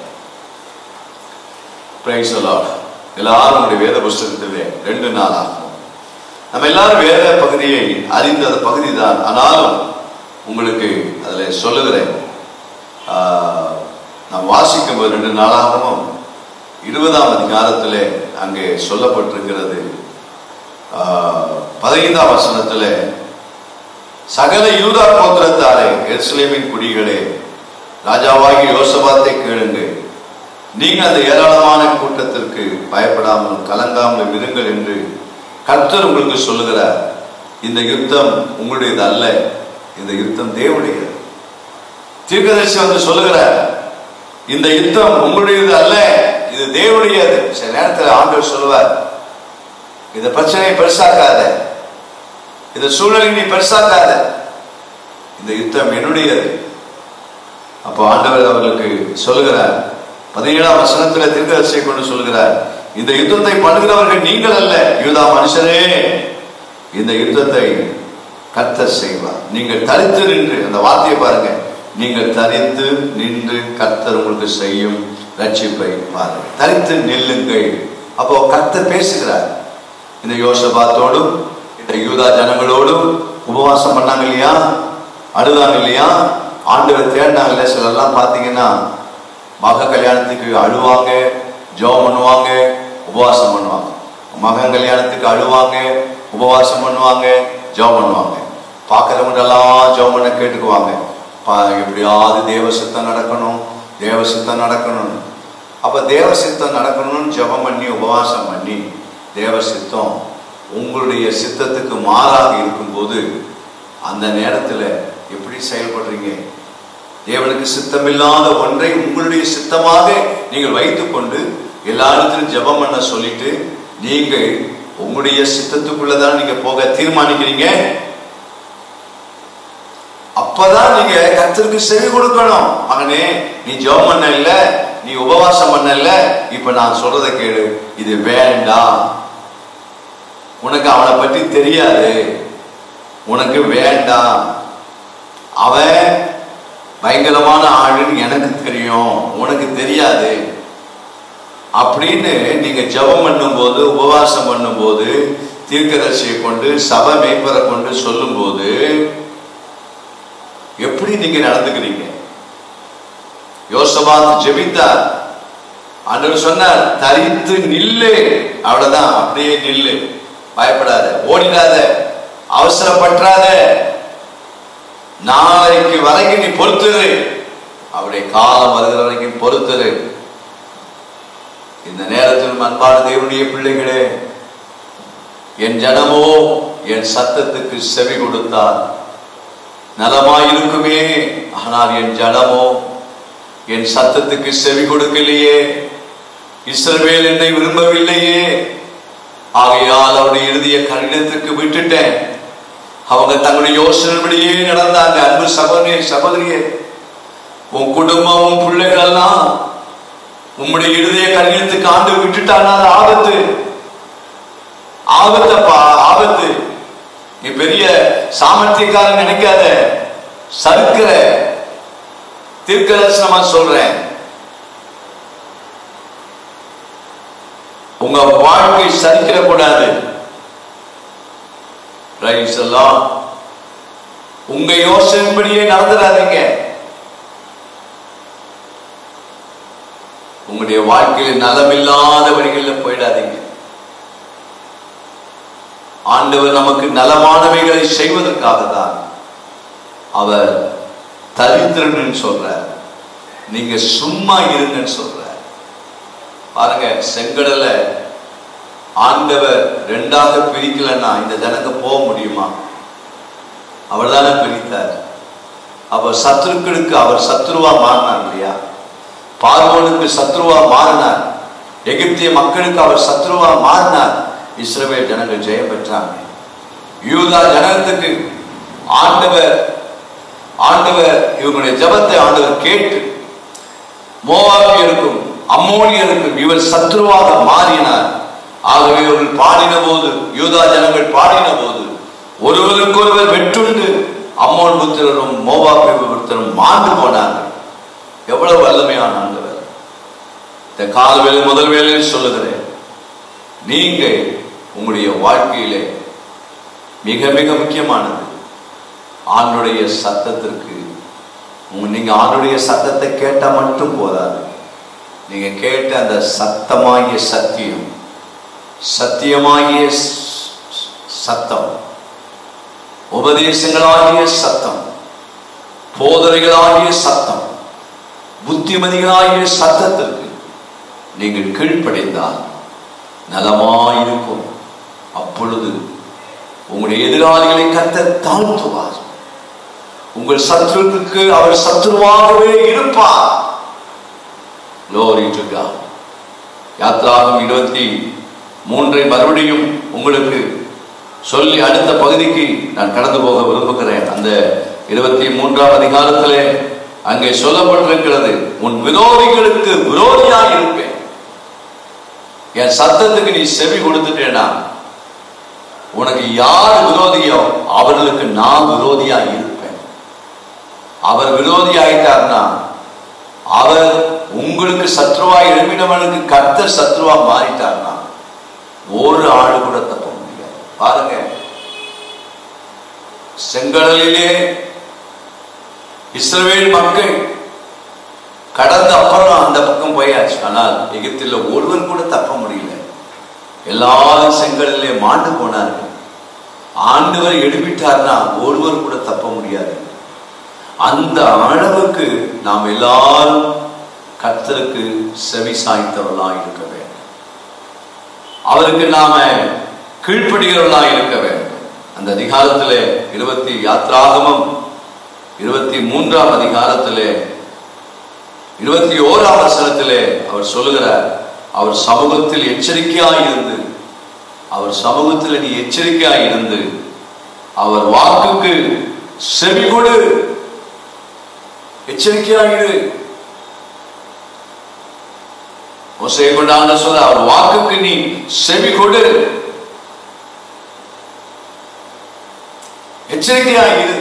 Praise the Lord. எல்லாரும் உங்களுடைய வேத புஸ்தகத்திலே ரெண்டு நாள் ஆகும் நம்ம எல்லாரும் வேத பகுதியை அறிந்த அந்த பகுதி தான் ஆனாலும் உங்களுக்கு அதில் சொல்லுகிறேன் ஆஹ், நாம் வாசிக்கும் போது ரெண்டு நாளாகவும் இருபதாம் அதிகாரத்திலே அங்கே சொல்லப்பட்டிருக்கிறது ஆஹ், பதினைந்தாம் வசனத்திலே சகல யூதா கோத்திரத்தாரே எருசலேமின் குடிகளே ராஜாவாகி யோசபாத்தை கேளுங்கள் நீங்கள் அந்த ஏராளமான கூட்டத்திற்கு பயப்படாமல் கலங்காமல் இருங்கள் என்று கர்த்தர் உங்களுக்கு சொல்லுகிறார் இந்த யுத்தம் உங்களுடையது அல்ல இந்த யுத்தம் தேவனுடையது தீர்க்கதரிசி வந்து சொல்லுகிறார் இந்த யுத்தம் உங்களுடையது அல்ல இது தேவனுடையது சில நேரத்தில் ஆண்டவர் சொல்லுவார் இந்த பிரச்சனையை பெருசாக்காத இந்த சூழலை நீ பெருசாக்காத இந்த யுத்தம் என்னுடையது அப்போ ஆண்டவர் அவர்களுக்கு சொல்லுகிறார் பதினேழாம் வசனத்துல தீர்க்கதரிசியை கொண்டு சொல்லுகிறார் இந்த யுத்தத்தை பண்ணுகிறவர்கள் நீங்கள் அல்ல யூதா மனுஷரே இந்த யுத்தத்தை கர்த்தர் செய்வார் நீங்கள் தரித்து நின்று அந்த வார்த்தையை பாருங்க நீங்கள் தரித்து நின்று கர்த்தர் உங்களுக்கு செய்யும் ரட்சிப்பை பாருங்க தரித்து நில்லுங்கள் அப்போ கர்த்தர் பேசுகிறார் இந்த யோசபாத்தோடும் இந்த யூதா ஜனங்களோடும் உபவாசம் பண்ணாங்க இல்லையா அழுதாங்க இல்லையா ஆண்டவர் தேடினாங்க இல்லையா சிலர்லாம் பார்த்தீங்கன்னா மக கல்யாணத்துக்கு அழுவாங்க ஜெபம் பண்ணுவாங்க உபவாசம் பண்ணுவாங்க மகன் கல்யாணத்துக்கு அழுவாங்க உபவாசம் பண்ணுவாங்க ஜெபம் பண்ணுவாங்க பார்க்குறவங்கெல்லாம் ஜெபம் பண்ண கேட்டுக்குவாங்க பா எப்படியாவது தேவ சித்தம் நடக்கணும் தேவ சித்தம் நடக்கணும் அப்ப தேவ சித்தம் நடக்கணும்னு ஜெபம் பண்ணி உபவாசம் பண்ணி தேவ சித்தம் உங்களுடைய சித்தத்துக்கு மாறாக இருக்கும்போது அந்த நேரத்துல எப்படி செயல்படுறீங்க தேவனுக்கு சித்தமில்லாத ஒன்றை உங்களுடைய சித்தமாக நீங்கள் வைத்துக்கொண்டு எல்லா இடத்திலும் ஜெபம் பண்ண சொல்லிட்டு நீங்கள் உங்களுடைய சித்தத்துக்குள்ளதான் நீங்க போக தீர்மானிக்கிறீங்க அப்பதான் நீங்க கர்த்தருக்கு செவி கொடுக்கணும் மகனே நீ ஜெபம் பண்ண இல்ல நீ உபவாசம் பண்ண இல்ல இப்ப நான் சொல்றதை கேளு இது வேண்டாம் உனக்கு அவனை பற்றி தெரியாது உனக்கு வேண்டாம் அவன் பயங்கரமான ஆளுன்னு எனக்கு தெரியும் உனக்கு தெரியாது அப்படின்னு நீங்க ஜெபம் பண்ணும்போது உபவாசம் பண்ணும்போது தீர்க்கதரிசியை கொண்டு சபை மேய்ப்பரை கொண்டு சொல்லும்போது எப்படி நீங்க நடந்துக்கிறீங்க யோசபாத் ஜெபித்தார் ஆண்டவர் சொன்னார் தரித்து நில்லு அவ்வளவுதான் அப்படியே நில்லு பயப்படாத ஓடிடாத அவசரப்பற்றாத நாளைக்கு வரைக்கும் நீ பொறுத்துரு அவருடைய காலம் வருகிற வரைக்கும் பொறுத்துரு இந்த நேரத்தில் அன்பான தேவனுடைய பிள்ளைகளே என் ஜனமோ என் சத்தத்துக்கு செவி கொடுத்தார் நலமாயிருக்குமே ஆனால் என் ஜனமோ என் சத்தத்துக்கு செவி கொடுக்கலையே இஸ்ரவேல் என்னை விரும்பவில்லையே ஆகையால் அவருடைய இறுதிய கடினத்துக்கு விட்டுட்டேன் அவங்க தங்களுடைய யோசனைப்படியே நடந்தாங்க அன்பு சகோதரியே சகோதரியே உன் குடும்பம் உன் பிள்ளைகள் எல்லாம் உம்முடைய இருதய கடினத்துக்கு ஆண்டு விட்டுட்டானா அது ஆபத்து ஆபத்தப்பா ஆபத்து நீ பெரிய சாமர்த்தியக்காரன் நினைக்காத சறுக்கிற தீர்க்கதர்சனமா சொல்றேன் உங்க வாழ்க்கை சரிக்கிற கூடாது Praise the Lord. உங்க யோசனைப்படியே நடந்துடாதீங்க உங்களுடைய வாழ்க்கையில நலமில்லாத வழிகளில் போயிடாதீங்க ஆண்டவர் நமக்கு நலமானவைகளை செய்வதற்காக தான் அவர் தரித்திரன்னு சொல்றார் நீங்க சும்மா இருங்கன்னு சொல்றார் பாருங்க செங்கடல ஆண்டவர் ரெண்டாக பிரிக்கலன்னா இந்த ஜனங்க போக முடியுமா அவர் தானே பிரித்தார் அவர் சத்துருக்களுக்கு அவர் சத்ருவா மாறினார் இல்லையா பார்வோனுக்கு சத்ருவா மாறினார் எகிப்திய மக்களுக்கு அவர் சத்ருவா மாறினார் இஸ்ரவேல் ஜனங்கள் ஜெயம் பெற்றாங்க யூதா ஜனத்துக்கு ஆண்டவர் ஆண்டவர் இவங்களுடைய ஜபத்தை ஆண்டவர் கேட்டு மோவாபியருக்கும் அம்மோனியருக்கும் இவர் சத்ருவாக மாறினார் ஆகவே அவர்கள் பாடின போது யூதா ஜனங்கள் பாடின போது ஒருவருக்கொருவர் வெற்றுண்டு அம்மோன் புத்திரரும் மோவாபிய புத்திரரும் மாண்டு போனார்கள் எவ்வளவு வல்லமையான ஆண்டவர் இந்த கால வேலை முதல் வேலையில் சொல்லுகிறேன் நீங்க உங்களுடைய வாழ்க்கையிலே மிக மிக முக்கியமானது ஆண்டுடைய சத்தத்திற்கு உங்க- நீங்க ஆண்டுடைய சத்தத்தை கேட்டா மட்டும் போதாது நீங்க கேட்ட அந்த சத்தமாகிய சத்தியம் சத்தியமாகிய ஸ்- சத்தம் உபதேசங்களாகிய சத்தம் போதனைகளாகிய சத்தம் புத்திமதிகளாகிய சத்தத்திற்கு நீங்கள் கீழ்ப்படைந்தால் நலமாயிருக்கும் அப்பொழுது உங்களுடைய எதிராளிகளை கத்த தாழ்த்துவார் உங்கள் சத்துருவுக்கு அவர் சத்துருவாகவே இருப்பார் Glory to God. யாத்ராகம் இருபத்தி மூன்றை மறுபடியும் உங்களுக்கு சொல்லி அடுத்த பகுதிக்கு நான் கடந்து போக விரும்புகிறேன் அந்த இருபத்தி மூன்றாம் அதிகாரத்திலே அங்கே சொல்லப்பட்டிருக்கிறது உன் விரோதிகளுக்கு விரோதியாக இருப்பேன் என் சத்தத்துக்கு நீ செவி கொடுத்துட்டேனா உனக்கு யார் விரோதியோ அவர்களுக்கு நான் விரோதியா இருப்பேன் அவர் விரோதி ஆயிட்டார்னா அவர் உங்களுக்கு சத்ருவா எழுப்பினவனுக்கு கர்த்தர் சத்ருவா மாறிட்டார்னா ஒரு ஆளு கூட தப்ப முடியாது பாருங்க செங்கடலிலே இஸ்ரவேல் மக்கள் கடந்த அப்புறம் அந்த பக்கம் போயாச்சு ஆனால் எகிப்தில் ஒருவர் கூட தப்ப முடியல எல்லாரும் செங்கடலிலே மாண்டு போனார்கள் ஆண்டவர் எழுப்பிட்டார்னா ஒருவர் கூட தப்ப முடியாது அந்த அளவுக்கு நாம் எல்லாரும் கர்த்தருக்கு செவி சாய்த்தவர்களாக இருக்க வேண்டும் அவருக்கு நாம கீழ்ப்படுகிறவர்களாக இருக்க வேண்டும் அந்த அதிகாரத்திலே இருபத்தி யாத்ராகமம் இருபத்தி மூன்றாம் அதிகாரத்திலே இருபத்தி ஓராம் வசனத்திலே அவர் சொல்லுகிறார் அவர் சமூகத்தில் எச்சரிக்கையாய் இருந்து அவர் சமூகத்தில் நீ எச்சரிக்கையாய் இருந்து அவர் வாக்குக்கு செவி கொடு எச்சரிக்கையாயிரு மோசையை கொண்டாங்க சொல்ல அவர் வாக்குக்கு நீ செவி கொடு எச்சரிக்கையாயிரு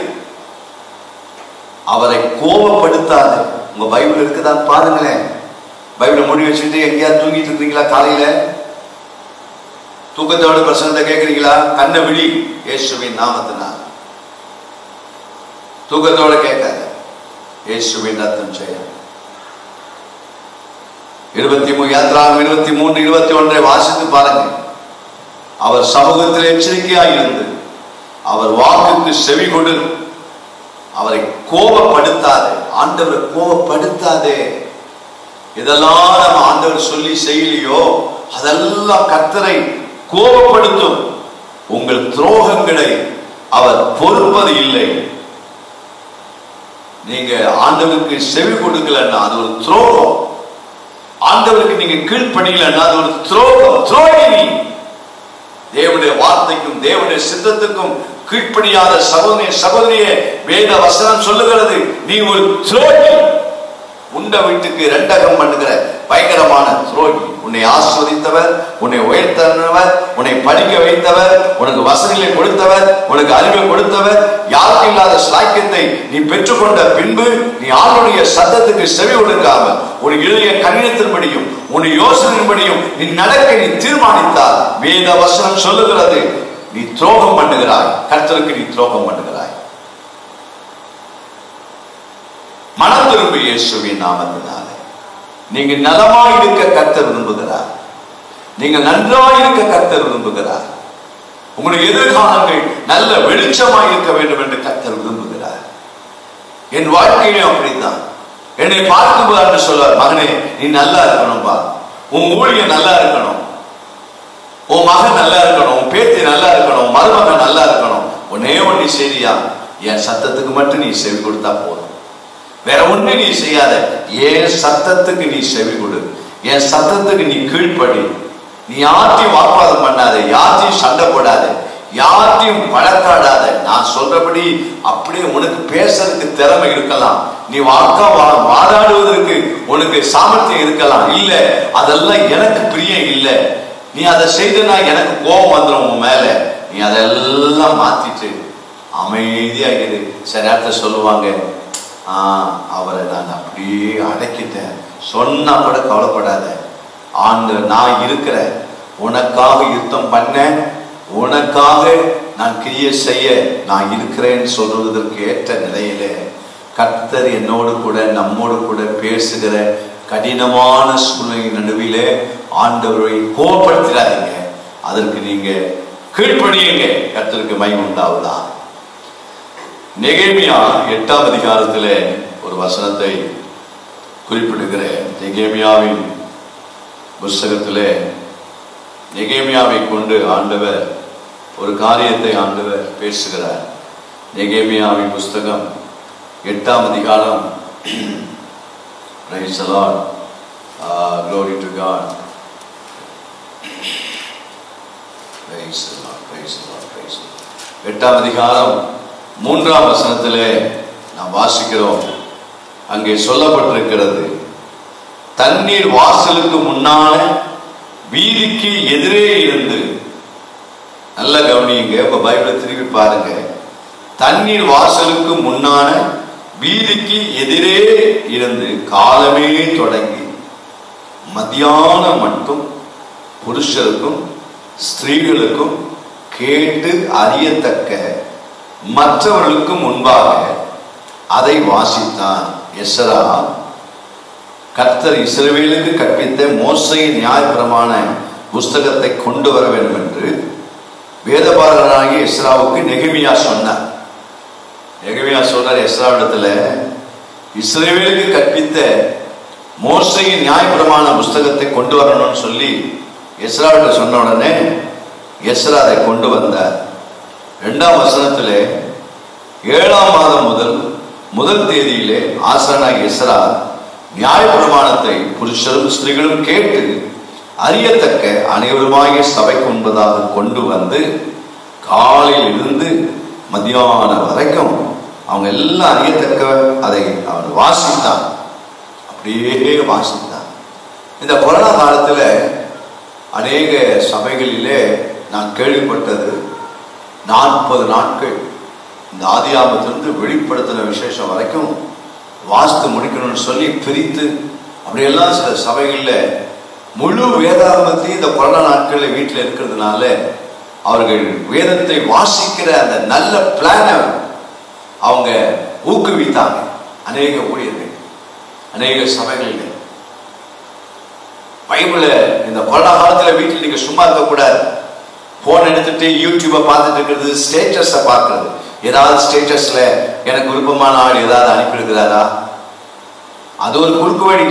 அவரை கோபப்படுத்தாது உங்க பைபிள் இருக்குதான்னு பாருங்களேன் பைபிளை மூடி வச்சுட்டு எங்கேயாவது தூங்கிட்டு இருக்கீங்களா காலையில தூக்கத்தோட பிரசனத்தை கேட்குறீங்களா கண்ணை விழி இயேசுவின் நாமத்தினால் தூக்கத்தோட கேட்காத இயேசுவின் ரத்தம் செய்ய இருபத்தி மூணு யாத்திராகம் இருபத்தி மூன்று இருபத்தி ஒன்றை வாசித்து பாருங்க அவர் சமூகத்தில் எச்சரிக்கையாய் இருந்து அவர் வாக்குக்கு செவி கொடு அவரை கோபப்படுத்தாதே ஆண்டவரை கோபப்படுத்தாதே இதெல்லாம் நம்ம ஆண்டவர் சொல்லி செய்யலையோ அதெல்லாம் கர்த்தரை கோபப்படுத்தும் உங்கள் துரோகங்களை அவர் பொறுப்பது இல்லை நீங்க ஆண்டவருக்கு செவி கொடுக்கலன்னா அது ஒரு துரோகம் ஆண்டவருக்கு நீங்க கீழ்ப்படியலன்னா அது ஒரு துரோகம் துரோகி நீ தேவனுடைய வார்த்தைக்கும் தேவனுடைய சித்தத்துக்கும் கீழ்ப்படியாத சகோதரிய சகோதரியே வேத வசனம் சொல்லுகிறது நீ ஒரு துரோகி உண்ட வீட்டுக்கு ரெண்டகம் பண்ணுகிற பயங்கரமான துரோகி உன் உன்னை ஆஸ்வதித்தவர் உன்னை உயர்த்தவர் உன்னை படிக்க வைத்தவர் உனக்கு வசதிகளை கொடுத்தவர் உனக்கு அறிவை கொடுத்தவர் யாருக்கு இல்லாத சாக்கியத்தை நீ பெற்றுக்கொண்ட பின்பு நீ ஆளுடைய சத்தத்துக்கு செவி கொடுக்காமல் உன் இளைய கணிதத்தின்படியும் உன் யோசனையின்படியும் நீ நடக்க நீ தீர்மானித்தால் வேத வசனம் சொல்லுகிறது நீ துரோகம் பண்ணுகிறாய் கர்த்தருக்கு நீ துரோகம் பண்ணுகிறாய் மனம் திரும்பு இயேசுவின் நாமத்தினாலே நீங்க நலமாய் இருக்க கர்த்தர் விரும்புகிறார் நீங்க நன்றாய் இருக்க கர்த்தர் விரும்புகிறார் உங்களுடைய எதிர்காலங்கள் நல்ல வெளிச்சமாய் இருக்க வேண்டும் என்று கர்த்தர் விரும்புகிறார் என் வாழ்க்கையிலும் அப்படித்தான் என்னை பார்க்கும்போது என்று சொல்வார் மகனே நீ நல்லா இருக்கணும்பா உன் ஊழியம் நல்லா இருக்கணும் உன் மகன் நல்லா இருக்கணும் உன் பேத்தி நல்லா இருக்கணும் உன் மருமகன் நல்லா இருக்கணும் ஒன்னே ஒண்ணு செய்தியா என் சத்தத்துக்கு மட்டும் நீ செவி கொடுத்தா போதும் வேற ஒண்ணு நீ செய்யாத என் சத்தத்துக்கு நீ செவி கொடு என் சத்தத்துக்கு நீ கீழ்ப்படி நீ யார்ட்டையும் வாக்குவாதம் பண்ணாத யார்ட்டையும் சண்டை போடாத யார்ட்டையும் வழக்காடாத நான் சொல்றபடி அப்படியே உனக்கு பேசுறதுக்கு திறமை இருக்கலாம் நீ வாக்கா வா- வாதாடுவதற்கு உனக்கு சாமர்த்தியம் இருக்கலாம் இல்ல அதெல்லாம் எனக்கு பிரியம் இல்ல நீ அதை செய்தனா எனக்கு கோபம் வந்துடும் உன் மேல நீ அதெல்லாம் மாத்திட்டு அமைதியா இரு சில நேரத்தை சொல்லுவாங்க ஆ அவரை நான் அப்படியே அடக்கிட்டேன் சொன்னா கூட கவலைப்படாத ஆண்டு நான் இருக்கிறேன் உனக்காக யுத்தம் பண்ண உனக்காக நான் கிரிய செய்ய நான் இருக்கிறேன்னு சொல்வதற்கு ஏற்ற நிலையிலே கர்த்தர் என்னோடு கூட நம்மோடு கூட பேசுகிற கடினமான சூழ்நிலை நடுவிலே ஆண்டவரை கோபப்படுத்திடாதீங்க அதற்கு நீங்க கீழ்ப்படியுங்க கர்த்தருக்கு மகிமை உண்டாவதா நெகேமியா எட்டாம் அதிகாரத்திலே ஒரு வசனத்தை குறிப்பிடுகிறேன் நெகேமியாவின் புஸ்தகத்திலே நெகேமியாவை கொண்டு ஆண்டவர் ஒரு காரியத்தை ஆண்டவர் பேசுகிறார் நெகேமியாவின் புஸ்தகம் எட்டாம் அதிகாரம் Praise the Lord. Uh, glory to God. Praise the Lord, praise the Lord, praise the Lord. எட்டாம் அதிகாரம் மூன்றாம் வசனத்திலே நாம் வாசிக்கிறோம் அங்கே சொல்லப்பட்டிருக்கிறது தண்ணீர் வாசலுக்கு முன்னால வீதிக்கு எதிரே இருந்து நல்ல கவனியுங்க உங்க பைபிளை திருப்பி பாருங்க தண்ணீர் வாசலுக்கு முன்னான வீதிக்கு எதிரே இருந்து காலமே தொடங்கி மத்தியானம் மட்டும் புருஷருக்கும் ஸ்திரீகளுக்கும் கேட்டு அறியத்தக்க மற்றவர்களுக்கு முன்பாக அதை வாசித்தான் எஸ்ரா கர்த்தர் இஸ்ரவேலுக்கு கற்பித்த மோசையின் நியாயப்பிரமாண புஸ்தகத்தை கொண்டு வர வேண்டும் என்று வேதபாரகனாகிய எஸ்ராவுக்கு நெகமியா சொன்னார் நெகமியா சொல்றார் எஸ்ராவிடத்துல இஸ்ரவேலுக்கு கற்பித்த மோசையின் நியாயப்பிரமாண புஸ்தகத்தை கொண்டு வரணும்னு சொல்லி எஸ்ராவிட்ட சொன்ன உடனே எஸ்ரா அதை கொண்டு வந்தார் இரண்டாம் வசனத்திலே ஏழாம் மாதம் முதல் முதல் தேதியிலே ஆசனாக எஸ்ரா நியாயப்பிரமாணத்தை புருஷரும் ஸ்திரீகளும் கேட்டு அறியத்தக்க அனைவருமாகிய சபைக்கு முன்பதாக கொண்டு வந்து காலையில் இருந்து மத்தியானம் வரைக்கும் அவங்க எல்லாம் அறியத்தக்க அதை அவன் வாசித்தான் அப்படியே வாசித்தான் இந்த கொரோனா காலத்துல அநேக சபைகளிலே நான் கேள்விப்பட்டது நாற்பது நாட்கள் இந்த ஆதியாமத்திலிருந்து வெளிப்படுத்தின விசேஷம் வரைக்கும் வாஸ்து முடிக்கணும்னு சொல்லி பிரித்து அப்படியெல்லாம் சில சபைகளில் முழு வேதாகமத்தையும் இந்த கொரோனா நாட்களில் வீட்டில் இருக்கிறதுனால அவர்கள் வேதத்தை வாசிக்கிற அந்த நல்ல பிளானை அவங்க ஊக்குவித்தாங்க அநேக ஊழியர்கள் அநேக சபைகளில் பைபிளை இந்த கொரோனா காலத்தில் வீட்டில் நீங்க சும்மா இருக்கக்கூடாது போன் எடுத்துட்டு யூடியூப்பை பார்த்துட்டு இருக்கிறது ஸ்டேட்டஸை பார்க்கறது ஏதாவது ஸ்டேட்டஸ்ல எனக்கு விருப்பமான ஆள் ஏதாவது அனுப்பியிருக்கிறாரா அது ஒரு குறுக்கு வழி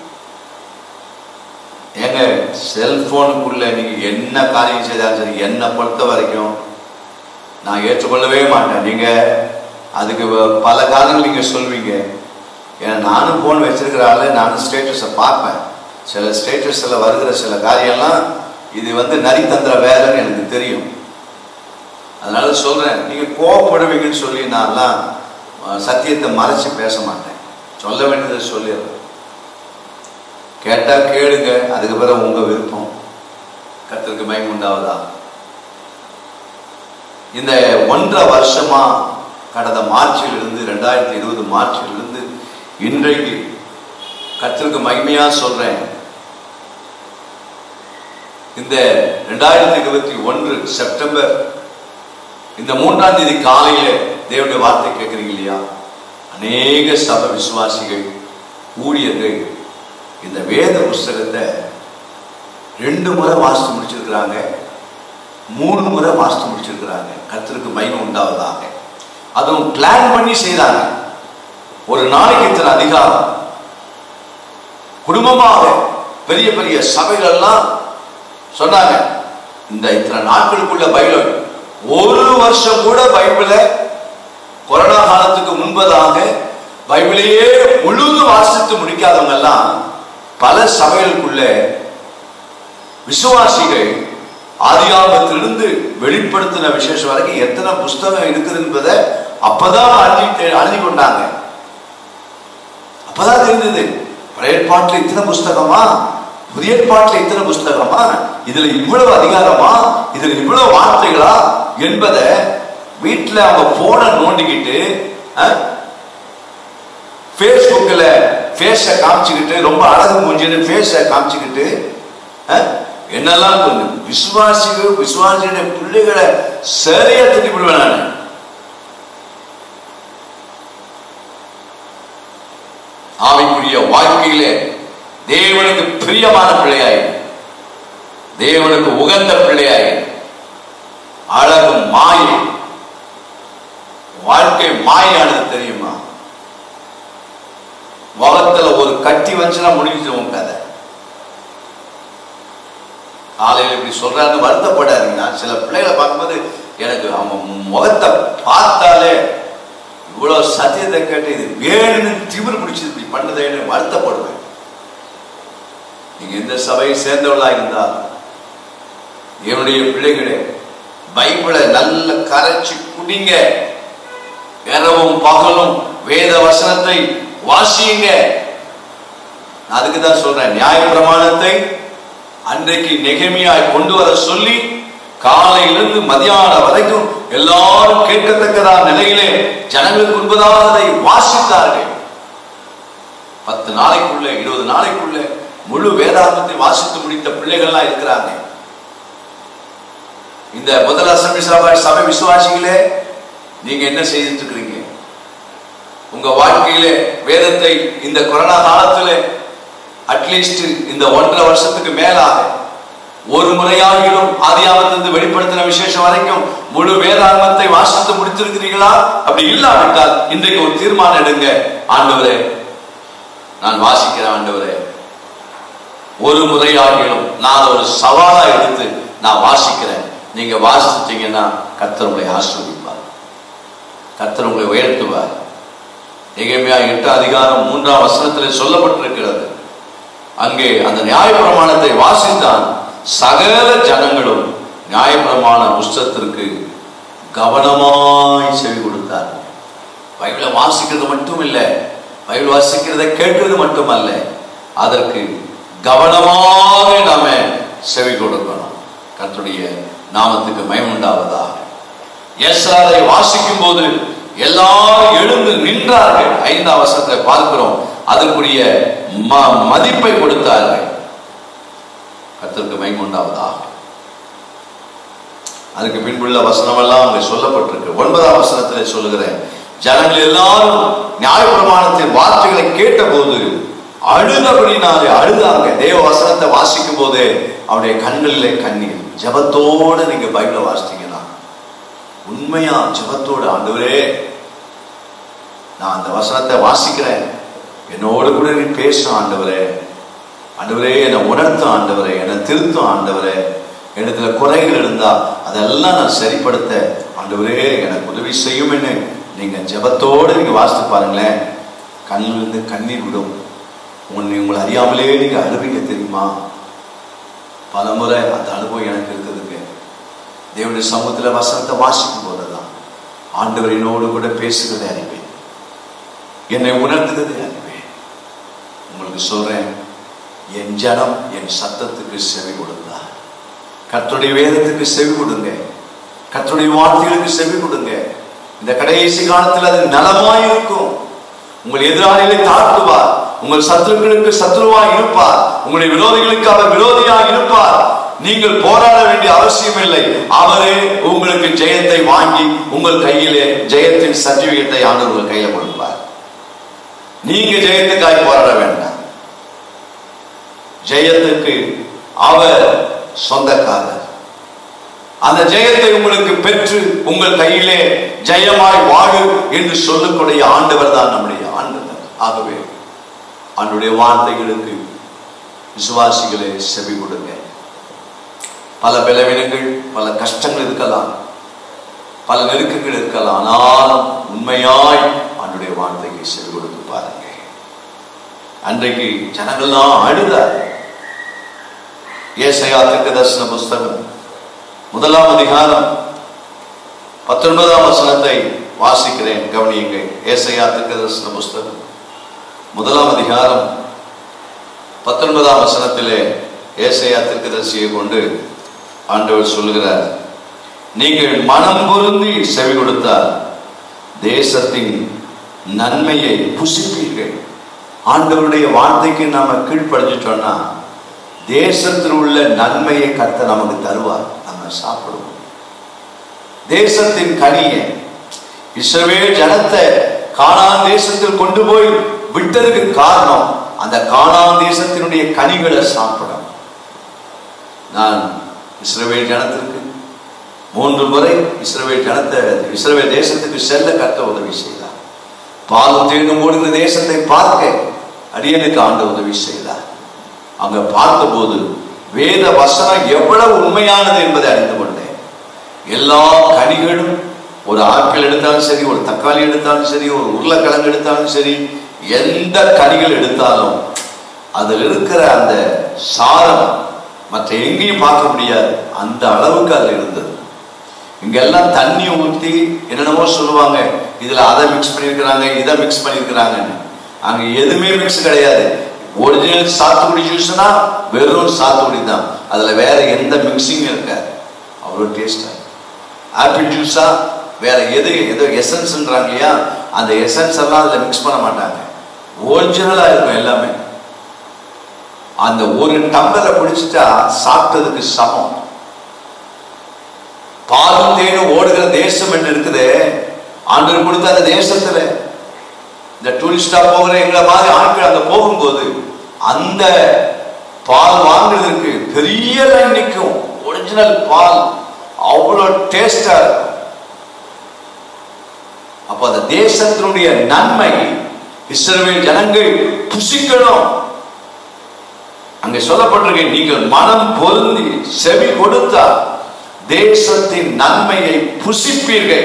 ஏங்க செல்போனுக்குள்ள நீங்க என்ன காரியம் செய்தாலும் சரி என்னை பொறுத்த வரைக்கும் நான் ஏற்றுக்கொள்ளவே மாட்டேன் நீங்க அதுக்கு வ- பல காரணங்கள் நீங்க சொல்வீங்க ஏன்னா நானும் போன் வச்சிருக்கிற ஆளு நானும் ஸ்டேட்டஸை பார்ப்பேன் சில ஸ்டேட்டஸில் வருகிற சில காரியம்லாம் இது வந்து நரித்தந்திர வேலைன்னு எனக்கு தெரியும் அதனால சொல்றேன் நீங்க கோவப்படுவீங்கன்னு சொல்லி நான்லாம் அஹ், சத்தியத்தை மறைச்சு பேச மாட்டேன் சொல்ல வேண்டியதை சொல்லிடுறேன் கேட்டா கேளுங்க அதுக்கு பிறகு உங்க விருப்பம் கர்த்தருக்கு மயம் உண்டாவதா இந்த ஒன்றரை வருஷமா கடந்த மார்ச்சில் இருந்து ரெண்டாயிரத்தி இருபது மார்ச்சில் இருந்து இன்றைக்கு கர்த்தருக்கு மகிமையா சொல்றேன் இந்த ரெண்டாயிரத்தி இருபத்தி ஒன்று செப்டம்பர் இந்த மூன்றாம் தேதி காலையில தேவனுடைய வார்த்தை கேட்குறீங்க இல்லையா அநேக சபை விசுவாசிகள் ஊழியர்கள் இந்த வேத புஸ்தகத்தை ரெண்டு முறை வாசித்து முடிச்சிருக்கிறாங்க மூணு முறை வாசித்து முடிச்சிருக்கிறாங்க கர்த்தருக்கு மகிமை உண்டாவதாக அதுவும் பிளான் பண்ணி செய்தாங்க ஒரு நாளைக்கு இத்தனை அதிகாரம் குடும்பமாக பெரிய பெரிய சபைகள் எல்லாம் சொன்னாங்க இந்த இத்தனை நாட்களுக்குள்ள பைபிள் ஒரு வருஷம் கூட பைபிள கொரோனா காலத்துக்கு முன்பதாக பைபிளையே முழுவதும் வாசித்து முடிக்காதவங்க எல்லாம் பல சபைகளுக்குள்ள விசுவாசிகள் ஆதியாகத்திலிருந்து வெளிப்படுத்தின விசேஷம் வரைக்கும் எத்தனை புஸ்தகம் இருக்குது என்பதை அப்பதான் அறிஞ்சு அறிஞ்சு கொண்டாங்க அப்பதான் தெரிஞ்சது பழைய ஏற்பாட்டில் இத்தனை புஸ்தகமா புதிய ஏற்பாட்டில் இத்தனை புஸ்தகமா இதுல இவ்வளவு அதிகாரமா இதுல இவ்வளவு வார்த்தைகளா என்பதை வீட்டுல அவங்க போனை நோண்டிக்கிட்டு ஃபேஸ்புக்கில் ஃபேஸை காமிச்சுக்கிட்டு ரொம்ப அழகு மூஞ்சின்னு ஃபேஸை காமிச்சுக்கிட்டு அஹ், என்னெல்லாம் பண்ணு விசுவாசிகள் விசுவாசியுடைய பிள்ளைகளை சரியா திட்டி விடுவேன் நான் ஆவிக்குரிய வாழ்க்கையிலே தேவனுக்கு பிரியமான பிள்ளையாய் தேவனுக்கு உகந்த பிள்ளையாய் அழகு மாயை வாழ்க்கை மாயானது தெரியுமா முகத்துல ஒரு கட்டி வந்துச்சுன்னா முடிஞ்சிச்சு உன் கதை காலையில் இப்படி சொல்றாருன்னு வருத்தப்படாதீங்க நான் சில பிள்ளைகளை பார்க்கும்போது எனக்கு அவன் முகத்தை பார்த்தாலே இவ்வளவு சத்தியத்தை கேட்டு இது வேணும்னு திமிர் பிடிச்சி இப்படி பண்ணதேன்னு வருத்தப்படுவேன் நீங்க எந்த சபையை சேர்ந்தவளா இருந்தால் என்னுடைய பிள்ளைகளே பைபிளை நல்ல கரைச்சு குடிங்க இரவும் பகலும் வேத வசனத்தை வாசியுங்க நான் அதுக்கு தான் சொல்றேன் நியாய பிரமாணத்தை அன்றைக்கு நெகமியாய் கொண்டு வர சொல்லி காலையிலிருந்து மதியானம் வரைக்கும் எல்லாரும் கேட்கத்தக்கதான நிலையிலே ஜனங்களுக்கு முன்பதாக அதை வாசித்தார்கள் பத்து நாளைக்குள்ள இருபது நாளைக்குள்ள முழு வேதாந்தத்தை வாசித்து முடித்த பிள்ளைகள்லாம் இருக்கிறாங்க இந்த முதல் அசம்பி சபை சபை விசுவாசிகளே நீங்க என்ன செய்துட்டு இருக்கிறீங்க உங்க வாழ்க்கையிலே வேதத்தை இந்த கொரோனா காலத்துல அட்லீஸ்ட் இந்த ஒன்றரை வருஷத்துக்கு மேலாக ஒரு முறையாகிலும் ஆதியாமத்திலிருந்து வெளிப்படுத்தின விசேஷம் வரைக்கும் முழு வேதாகமத்தை வாசித்து முடித்திருக்கிறீர்களா அப்படி இல்லாவிட்டால் இன்றைக்கு ஒரு தீர்மானம் எடுங்க ஆண்டவரே நான் வாசிக்கிறேன் ஆண்டவரே ஒரு முறையாகிலும் நான் அதை ஒரு சவாலா எடுத்து நான் வாசிக்கிறேன் நீங்க வாசிச்சிட்டீங்கன்னா கர்த்தர் உங்களை ஆசிர்வதிப்பார் கர்த்தர் உங்களை உயர்த்துவார் எகேமியா எட்டு அதிகாரம் மூன்றாம் வசனத்தில் சொல்லப்பட்டிருக்கிறது அங்கே அந்த நியாயப்பிரமாணத்தை வாசித்தான் சகல ஜனங்களும் நியாயப்பிரமாண புஸ்தகத்திற்கு கவனமாய் செவி கொடுத்தார் பைபிளை வாசிக்கிறது மட்டும் இல்லை பைபிள் வாசிக்கிறதை கேட்கிறது மட்டுமல்ல அதற்கு கவனமாக நாம செவி கொடுக்கணும் கர்த்தருடைய நாமத்துக்கு மயமுண்டாவதாக எஸ்ஆரை வாசிக்கும் போது எல்லாரும் எழுந்து நின்றார்கள் ஐந்தாம் வருஷத்தை பார்க்கிறோம் அதற்குரிய ம- மதிப்பை கொடுத்தார்கள் கர்த்தருக்கு மயமுண்டாவதாக அதுக்கு பின்புள்ள வசனம் எல்லாம் அங்கே சொல்லப்பட்டிருக்கு ஒன்பதாம் வசனத்திலே சொல்லுகிறேன் ஜனங்கள் எல்லாரும் நியாயப்பிரமாணத்தின் வார்த்தைகளை கேட்டபோது அழுதபடினாலே அழுதாங்க தேவ வசனத்தை வாசிக்கும் போதே அவருடைய கண்களிலே கண்ணீர் ஜெபத்தோடு நீங்க பைபிளை வாசித்தீங்கன்னா உண்மையா ஜெபத்தோடு ஆண்டவரே நான் அந்த வசனத்தை வாசிக்கிறேன் என்னோடு கூட நீ பேசும் ஆண்டவரே ஆண்டவரே என்னை உணர்த்தும் ஆண்டவரே என்னை திருத்தும் ஆண்டவரே இடத்துல குறைகள் இருந்தா அதெல்லாம் நான் சரிப்படுத்த ஆண்டவரே எனக்கு உதவி செய்யும் என்ன நீங்க ஜெபத்தோடு நீங்க வாசித்து பாருங்களேன் கண்ணிலிருந்து கண்ணீர் விடும் உங்களை உங்களை அறியாமலே நீங்க அழுவீங்க தெரியுமா பலமுறை அந்த அனுபவம் எனக்கு இருக்குதுங்க தேவனுடைய சமூகத்துல வசனத்தை வாசிக்கும் போதெல்லாம் ஆண்டவர் என்னோடு கூட பேசுகிறதை அறிவேன் என்னை உணர்த்துகிறதை அறிவேன் உங்களுக்கு சொல்றேன் என் ஜனம் என் சத்தத்துக்கு செவி கொடுத்தார் கர்த்தருடைய வேதத்துக்கு செவி கொடுங்க கர்த்தருடைய வார்த்தைகளுக்கு செவி கொடுங்க இந்த கடைசி காலத்தில் அது நலமாய் இருக்கும் உங்கள் எதிராளிகளை தாழ்த்துவார் உங்கள் சத்துருக்களுக்கு சத்துருவாய் இருப்பார் உங்களுடைய விரோதிகளுக்கு அவர் விரோதியாக இருப்பார் நீங்கள் போராட வேண்டிய அவசியம் இல்லை அவரே உங்களுக்கு ஜெயத்தை வாங்கி உங்கள் கையிலே ஜெயத்தின் சர்டிபிகேட்டை ஆண்டவர் உங்கள் கையில கொடுப்பார் நீங்க ஜெயத்துக்காய் போராட வேண்டாம் ஜெயத்துக்கு அவர் சொந்தக்காரர் அந்த ஜெயத்தை உங்களுக்கு பெற்று உங்கள் கையிலே ஜெயமாய் வாழு என்று சொல்லக்கூடிய ஆண்டவர் தான் நம்முடைய ஆண்டவர் ஆகவே அவனுடைய வார்த்தைகளுக்கு விசுவாசிகளே செவி கொடுங்க பல பலவீனங்கள் பல கஷ்டங்கள் இருக்கலாம் பல நெருக்கங்கள் இருக்கலாம் ஆனாலும் உண்மையாய் அவனுடைய வார்த்தைக்கு செவி கொடுத்து பாருங்க அன்றைக்கு ஜனங்கள்லாம் அழுதார் ஏசையா திருக்கு தரிசன புஸ்தகம் முதலாம் அதிகாரம் பத்தொன்பதாம் வசனத்தை வாசிக்கிறேன் கவனியுங்கள் ஏசையா திருக்கு தரிசன புஸ்தகம் முதலாம் அதிகாரம் பத்தொன்பதாம் வசனத்திலே ஏசையா தீர்க்கதரிசியை கொண்டு ஆண்டவர் சொல்லுகிறார் நீங்கள் மனம் பொருந்தி செவி கொடுத்தால் தேசத்தின் நன்மையை புசிப்பீர்கள் ஆண்டவருடைய வார்த்தைக்கு நாம கீழ்ப்படிஞ்சிட்டோம்னா தேசத்தில் உள்ள நன்மையை கத்த நமக்கு தருவார் நம்ம சாப்பிடுவோம் தேசத்தின் கனியை இஸ்ரவேல் ஜனத்தை கானான் தேசத்தில் கொண்டு போய் விட்டதுக்கு காரணம் அந்த கானான் தேசத்தினுடைய கனிகளை சாப்பிடும் நான் இஸ்ரவேல் ஜனத்திற்கு மூன்று முறை இஸ்ரவேல் ஜனத்தை இஸ்ரவேல் தேசத்துக்கு செல்ல கத்த உதவி செய்தார் பாலும் தேனும் ஓடுகிற தேசத்தை பார்க்க அடியனுக்கு ஆண்டு உதவி செய்தார் அங்க பார்த்தபோது வேத வசனம் எவ்வளவு உண்மையானது என்பதை அறிந்து கொண்டேன் எல்லா கனிகளும் ஒரு ஆப்பிள் எடுத்தாலும் சரி ஒரு தக்காளி எடுத்தாலும் சரி ஒரு உருளைக்கிழங்கு எடுத்தாலும் சரி எந்த கனிகள் எடுத்தாலும் அதில் இருக்கிற அந்த சாரம் மற்ற எங்கேயும் பார்க்க முடியாது அந்த அளவுக்கு அதில் இருந்தது இங்கெல்லாம் தண்ணி ஊற்றி என்னென்னமோ சொல்லுவாங்க இதுல அதை மிக்ஸ் பண்ணியிருக்கிறாங்க இதை மிக்ஸ் பண்ணியிருக்கிறாங்கன்னு அங்க எதுவுமே மிக்ஸ் கிடையாது ஒரிஜினல் சாத்துக்குடி ஜூஸ்னா வெறும் சாத்துக்குடி தான் அதுல வேற எந்த மிக்சிங்கும் இருக்காது அவ்வளோ டேஸ்டா ஆப்பிள் ஜூஸா வேற எது ஏதோ எசன்ஸ்ன்றாங்க இல்லையா அந்த எசன்ஸ் எல்லாம் அதில் மிக்ஸ் பண்ண மாட்டாங்க ஒரிஜினலா இருக்கும் எல்லாமே அந்த ஒரு டம்ளரை பிடிச்சிட்டா சாப்பிட்டதுக்கு சமம் பாலும் தேனும் ஓடுகிற தேசம் என்று இருக்குது ஆண்டவர் கொடுத்த அந்த தேசத்துல இந்த டூரிஸ்டா போகிற எங்களை மாதிரி ஆட்கள் அங்க போகும்போது அந்த பால் வாங்குறதுக்கு பெரிய லைன் நிற்கும் ஒரிஜினல் பால் அவ்வளோ டேஸ்டா இருக்கும் அப்ப அந்த தேசத்தினுடைய நன்மை இஸ்ரவேல் ஜனங்கள் புசிக்கணும் அங்க சொல்லப்பட்டிருக்க நீங்கள் மனம் பொருந்தி செவி கொடுத்தால் தேசத்தின் நன்மையை புசிப்பீர்கள்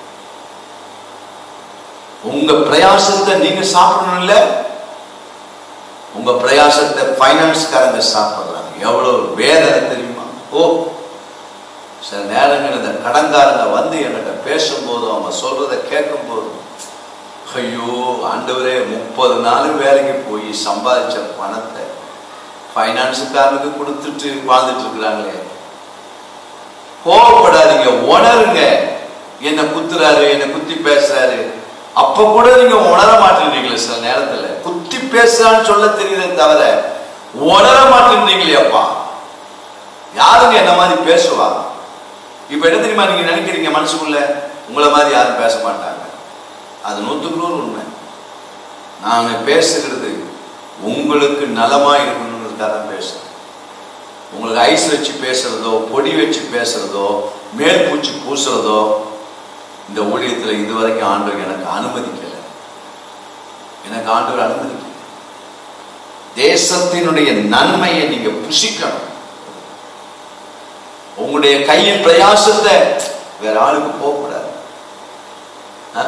உங்க பிரயாசத்தை நீங்க சாப்பிடணும் இல்ல உங்க பிரயாசத்தை பைனான்ஸ்காரங்க சாப்பிடுறாங்க எவ்வளவு வேதனை தெரியுமா ஓ சில நேரங்கள் இந்த கடன்காரங்க வந்து என்கிட்ட பேசும்போது அவங்க சொல்றத கேட்கும் போது ஐயோ ஆண்டவரே முப்பது நாள் வேலைக்கு போய் சம்பாதிச்ச பணத்தை ஃபைனான்ஸுக்காரனுக்கு கொடுத்துட்டு வாழ்ந்துட்டு இருக்கிறாங்களே கோவப்படாதீங்க உணருங்க என்ன குத்துறாரு என்ன குத்தி பேசுறாரு அப்ப கூட நீங்க உணர மாட்டேன்றீங்களே சில நேரத்துல குத்தி பேசுறான்னு சொல்ல தெரியுதே தவிர உணர மாட்டேன்றீங்களே அப்பா யாருங்க என்ன மாதிரி பேசுவா இப்ப என்ன தெரியுமா நீங்க நினைக்கிறீங்க மனசுக்குள்ள உங்களை மாதிரி யாரும் பேச மாட்டாங்க அது நூத்துக்கு நூறு உண்மை நாங்க பேசுகிறது உங்களுக்கு நலமா இருக்கணுங்கிறதுக்காக தான் பேசுறேன் உங்களுக்கு ஐஸ் வச்சு பேசுறதோ பொடி வச்சு பேசுறதோ மேல் பூச்சி பூசுறதோ இந்த ஊழியத்துல இதுவரைக்கும் ஆண்டவர் எனக்கு அனுமதிக்கல எனக்கு ஆண்டவர் அனுமதிக்கல தேசத்தினுடைய நன்மையை நீங்க புசிக்கணும் உங்களுடைய கையின் பிரயாசத்தை வேற ஆளுக்கு போகக்கூடாது ஆ?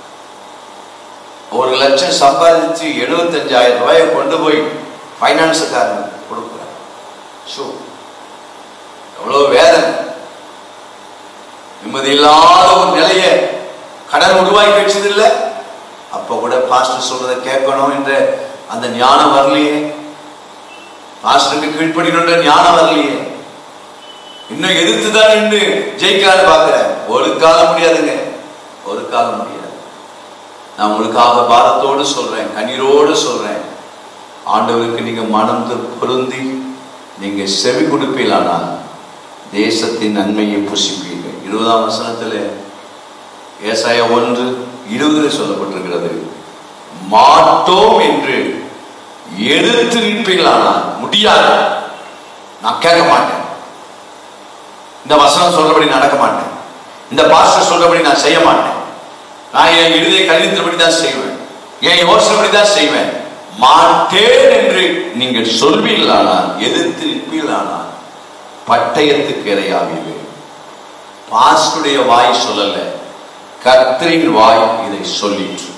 ஒரு லட்சம் சம்பாதிச்சு எழுபத்தஞ்சாயிரம் ரூபாயை கொண்டு போய் ஃபைனான்ஸுக்காரனுக்கு கொடுக்குறாங்க ஷோ எவ்வளவு வேதனை நிம்மதி இல்லாத ஒரு நிலையை கடன் உருவாக்கி வச்சது இல்லை அப்ப கூட பாஸ்டர் சொல்றதை கேட்கணும் என்ற அந்த ஞானம் வரலையே பாஸ்டருக்கு கீழ்ப்படினுன்ற ஞானம் வரலையே இன்னும் எதிர்த்து தான் நின்று ஜெயிக்கலான்னு பார்க்கிறேன் ஒரு காலம் முடியாதுங்க ஒரு காலம் முடியாது நான் உங்களுக்காக பாரத்தோடு சொல்றேன் கண்ணீரோடு சொல்றேன் ஆண்டவருக்கு நீங்க மனம் தி- பொருந்தி நீங்க செவி கொடுப்பீங்களானால் தேசத்தின் நன்மையை புசிப்பீர்கள் இருபதாம் வசனத்தில் ஏசாயா ஒன்று இருபதுல சொல்லப்பட்டிருக்கிறது மாட்டோம் என்று எதிர்த்து நிற்பீங்களானால் முடியாது நான் கேட்க மாட்டேன் இந்த வசனம் சொல்றபடி நடக்க மாட்டேன் இந்த பாஸ்டர் சொல்றபடி நான் செய்ய மாட்டேன் நான் என் இருதை கழித்தபடி தான் செய்வேன் என் யோசனைப்படி தான் செய்வேன் மாட்டேன் என்று நீங்கள் சொல்வீர்களானால் எதிர்த்து நிற்பீர்களானால் பட்டயத்துக்கு இரையாவீர்கள் பாஸ்டுடைய வாய் சொல்லல கர்த்தரின் வாய் இதை சொல்லிற்று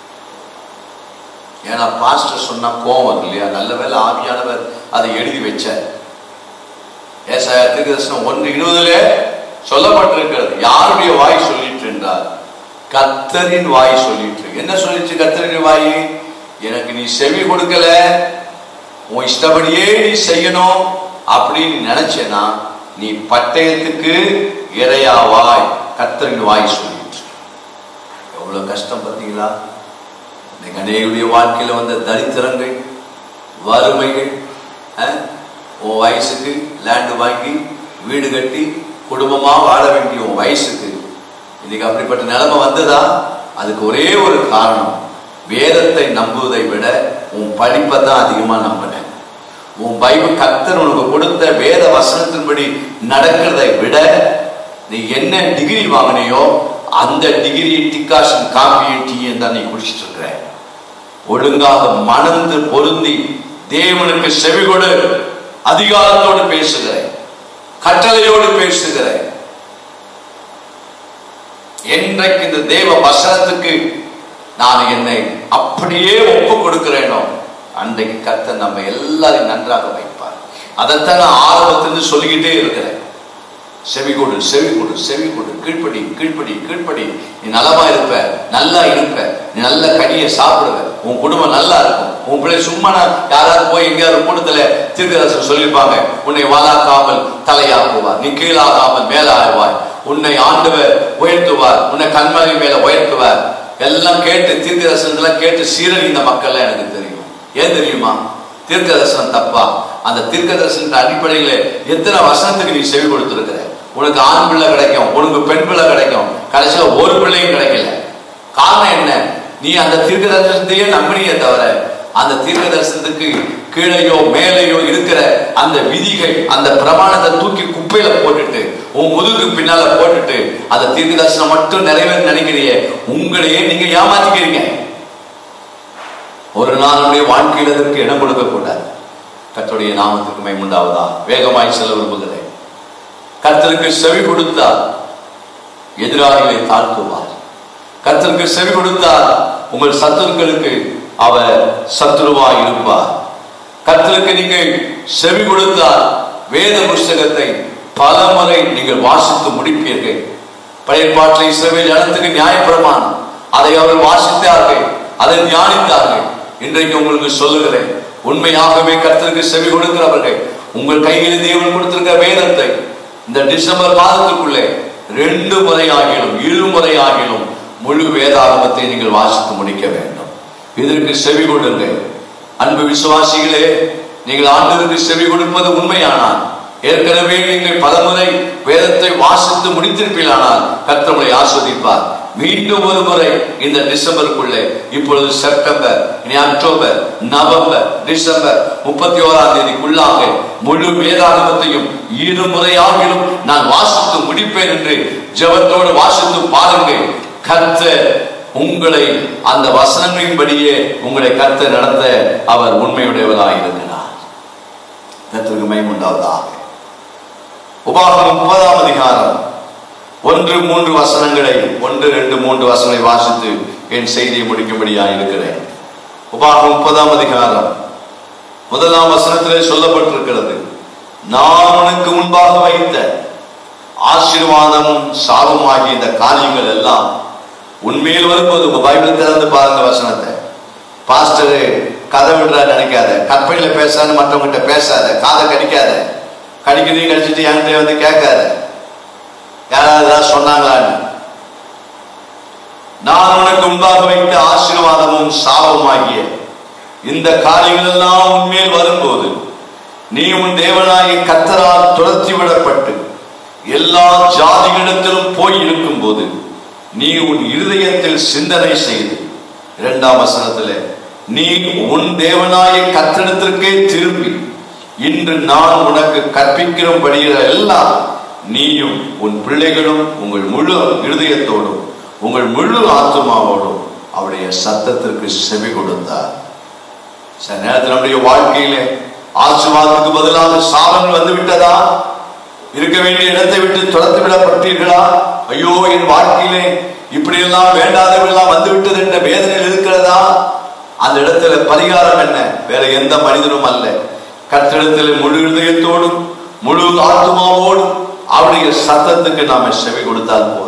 ஏன்னா பாஸ்டர் சொன்னா கோவம் வரும் இல்லையா நல்ல வேளை ஆவியானவர் அதை எழுதி வச்சார் ஏசாயா தீர்க்கதரிசனம் ஒன்று இருபதுல சொல்லப்பட்டிருக்கிறது யாருடைய வாய் சொல்லிற்று என்றால் கர்த்தரின் வாய் சொல்லிற்று என்ன சொல்லிச்சு கர்த்தரின் வாய் எனக்கு நீ செவி கொடுக்கல உன் இஷ்டப்படியே நீ செய்யணும் அப்படின்னு நினைச்சேனா நீ பட்டயத்துக்கு இரையாவாய் கர்த்தரின் வாய் சொல்லிற்று எவ்வளவு கஷ்டம் பார்த்தீங்களா இன்னைக்கு அநேகருடைய வாழ்க்கையில வந்த தரித்திரங்கள் வறுமைகள் அஹ், உன் வயசுக்கு லேண்டு வாங்கி வீடு கட்டி குடும்பமா வாழ வேண்டிய உன் வயசுக்கு இன்னைக்கு அப்படிப்பட்ட நிலைமை வந்ததா அதுக்கு ஒரே ஒரு காரணம் வேதத்தை நம்புவதை விட உன் படிப்பை தான் அதிகமா நம்பினேன் உன் பைபிள் கர்த்தர் உனக்கு கொடுத்த வேத வசனத்தின்படி நடக்கிறதை விட நீ என்ன டிகிரி வாங்கினியோ அந்த டிகிரி டிகாஷன் காப்பியும் டீயும் தான் நீ குடிச்சிட்டு இருக்கிற ஒழுங்காக மணந்து பொருந்தி தேவனுக்கு செவி கொடு அதிகாரத்தோடு பேசுகிறேன் கட்டளையோடு பேசுகிறேன் என்றைக்கு இந்த தேவ வசனத்துக்கு நான் என்னை அப்படியே ஒப்பு கொடுக்கிறேனோ அன்றைக்கு கர்த்தர் நம்ம எல்லாரையும் நன்றாக வைப்பார் அதைத்தான் நான் ஆரம்பத்திலிருந்து சொல்லிக்கிட்டே இருக்கிறேன் செவி கொடு செவி கொடு செவி கொடு கீழ்ப்படி கீழ்ப்படி கீழ்ப்படி நீ நலமா இருப்ப நல்லா இருப்ப நீ நல்ல கனியை சாப்பிடுவ உன் குடும்பம் நல்லா இருக்கும் உன் பிள்ளை சும்மா நான் யாராவது போய் எங்கேயாவது ஒரு கூட்டத்துல தீர்க்கதரிசனம் சொல்லியிருப்பாங்க உன்னை வாழாக்காமல் தலையாக்குவார் நீ கீழாகாமல் மேலாகுவாய் உன்னை ஆண்டவர் உயர்த்துவார் உன்னை கண்மலை மேல உயர்த்துவார் எல்லாம் கேட்டு தீர்க்கதரிசனத்தெல்லாம் கேட்டு சீரழிந்த மக்கள் எனக்கு தெரியும் ஏன் தெரியுமா தீர்க்கதரிசனம் தப்பா அந்த தீர்க்கதரிசன அடிப்படையில எத்தனை வசனத்துக்கு நீ செவி கொடுத்திருக்கிற உனக்கு ஆண் பிள்ளை கிடைக்கும் உனக்கு பெண் பிள்ளை கிடைக்கும் கடைசியில ஒரு பிள்ளையும் கிடைக்கல காரணம் என்ன நீ அந்த தீர்க்க தரிசனத்தையே நம்பினியே தவிர அந்த தீர்க்க தரிசனத்துக்கு கீழேயோ மேலேயோ இருக்கிற அந்த விதிகள் அந்த பிரமாணத்தை தூக்கி குப்பையில போட்டுட்டு உன் முதுகு பின்னால போட்டுட்டு அந்த தீர்க்க தரிசனம் மட்டும் நிறைவேற நினைக்கிறியே உங்களையே நீங்க ஏமாத்திக்கிறீங்க ஒரு நாளுடைய வாழ்க்கையில் அதற்கு இடம் கொடுக்க கூடாது கர்த்தருடைய நாமத்துக்கு மைமுண்டாவதா வேகமாய் செல்ல விரும்புகிறேன் கர்த்தருக்கு செவி கொடுத்தால் எதிராளிகளை தாழ்த்துவார் கர்த்தருக்கு செவி கொடுத்தால் உங்கள் சத்துருக்களுக்கு அவர் சத்துருவாய் இருப்பார் கர்த்தருக்கு நீங்கள் செவி கொடுத்தால் வேத புஸ்தகத்தை பலமுறை நீங்கள் வாசித்து முடிப்பீர்கள் பழைய பாட்டில் இஸ்ரவேல் ஜனத்துக்கு நியாயப்பிரமாணம் அதை அவர் வாசித்தார்கள் அதை தியானித்தார்கள் இன்றைக்கு உங்களுக்கு சொல்லுகிறேன் உண்மையாகவே கர்த்தருக்கு செவி கொடுக்கிறவர்கள் உங்கள் கையில் தேவன் கொடுத்திருக்கிற வேதத்தை இந்த டிசம்பர் மாதத்துக்குள்ளே ரெண்டு முறை ஆகிலும் இருமுறை ஆகிலும் முழு வேதாகமத்தை நீங்கள் வாசித்து முடிக்க வேண்டும் இதற்கு செவி கொடுங்க அன்பு விசுவாசிகளே நீங்கள் ஆண்டவருக்கு செவி கொடுப்பது உண்மையானால் ஏற்கனவே நீங்கள் பலமுறை வேதத்தை வாசித்து முடித்திருப்பீர்களானால் கர்த்தர்களை ஆஸ்வதிப்பார் மீண்டும் ஒரு முறை இந்த டிசம்பருக்குள்ளே இப்பொழுது செப்டம்பர் இனி அக்டோபர் நவம்பர் டிசம்பர் முப்பத்தி ஓராம் தேதிக்குள்ளாக முழு வேதாகமத்தையும் இரு முறையாகிலும் நான் வாசித்து முடிப்பேன் என்று ஜெபத்தோடு வாசித்து பாருங்கள் கர்த்தர் உங்களை அந்த வசனங்களின்படியே உங்களை கர்த்தர் நடத்த அவர் உண்மையுடையவராக இருக்கிறார் கர்த்தருக்கு மைமுண்டாவதாக உபாகம் முப்பதாம் அதிகாரம் ஒன்று மூன்று வசனங்களை ஒன்று ரெண்டு மூன்று வசனங்களை வாசித்து என் செய்தியை முடிக்கும்படியாக இருக்கிறேன் உபாகம் முப்பதாம் அதிகாரம் முதலாம் வசனத்திலே சொல்லப்பட்டிருக்கிறது நான் உனக்கு முன்பாக வைத்த ஆசீர்வாதமும் சாபமாகிய இந்த காரியங்கள் எல்லாம் உண்மையில் வரும்போது உங்க பைபிள் திறந்து பாருங்க வசனத்தை பாஸ்டரு கதை விடுறா நினைக்காத கற்பனையில பேசாத மற்றவங்கிட்ட பேசாத காதை கடிக்காத கடிக்கிறதையும் கடிச்சிட்டு என்கிட்ட வந்து கேட்காத யாராவது ஏதாவது சொன்னாங்களான்னு நான் உனக்கு முன்பாக வைத்த ஆசீர்வாதமும் சாபமாகிய இந்த காரியங்கள் எல்லாம் உன்மேல் வரும்போது நீ உன் தேவனாகிய கத்தரால் துரத்தி விடப்பட்டு எல்லா ஜாதிகளிடத்திலும் போய் இருக்கும்போது நீ உன் இருதயத்தில் சிந்தனை செய்து இரண்டாம் வசனத்திலே நீ உன் தேவனாய கத்திடத்திற்கே திரும்பி இன்று நான் உனக்கு கற்பிக்கிறபடியில எல்லாம் நீயும் உன் பிள்ளைகளும் உங்கள் முழு இருதயத்தோடும் உங்கள் முழு ஆத்மாவோடும் அவருடைய சத்தத்திற்கு செவி கொடுத்தார் சில நேரத்தில் நம்முடைய வாழ்க்கையிலே ஆசீர்வாதத்துக்கு பதிலாக சாபங்கள் வந்து விட்டதா இருக்க வேண்டிய இடத்தை விட்டு துரத்து விடப்பட்டீர்களா ஐயோ என் வாழ்க்கையிலே இப்படி எல்லாம் வேண்டாதவெல்லாம் வந்து விட்டது என்ற வேதனையில் இருக்கிறதா அந்த இடத்துல பரிகாரம் என்ன வேற எந்த மனிதனும் அல்ல கத்திடத்தில் முழு இதயத்தோடும் முழு ஆத்மாவோடும் அவருடைய சத்தத்துக்கு நாம செவி கொடுத்தால் போதும்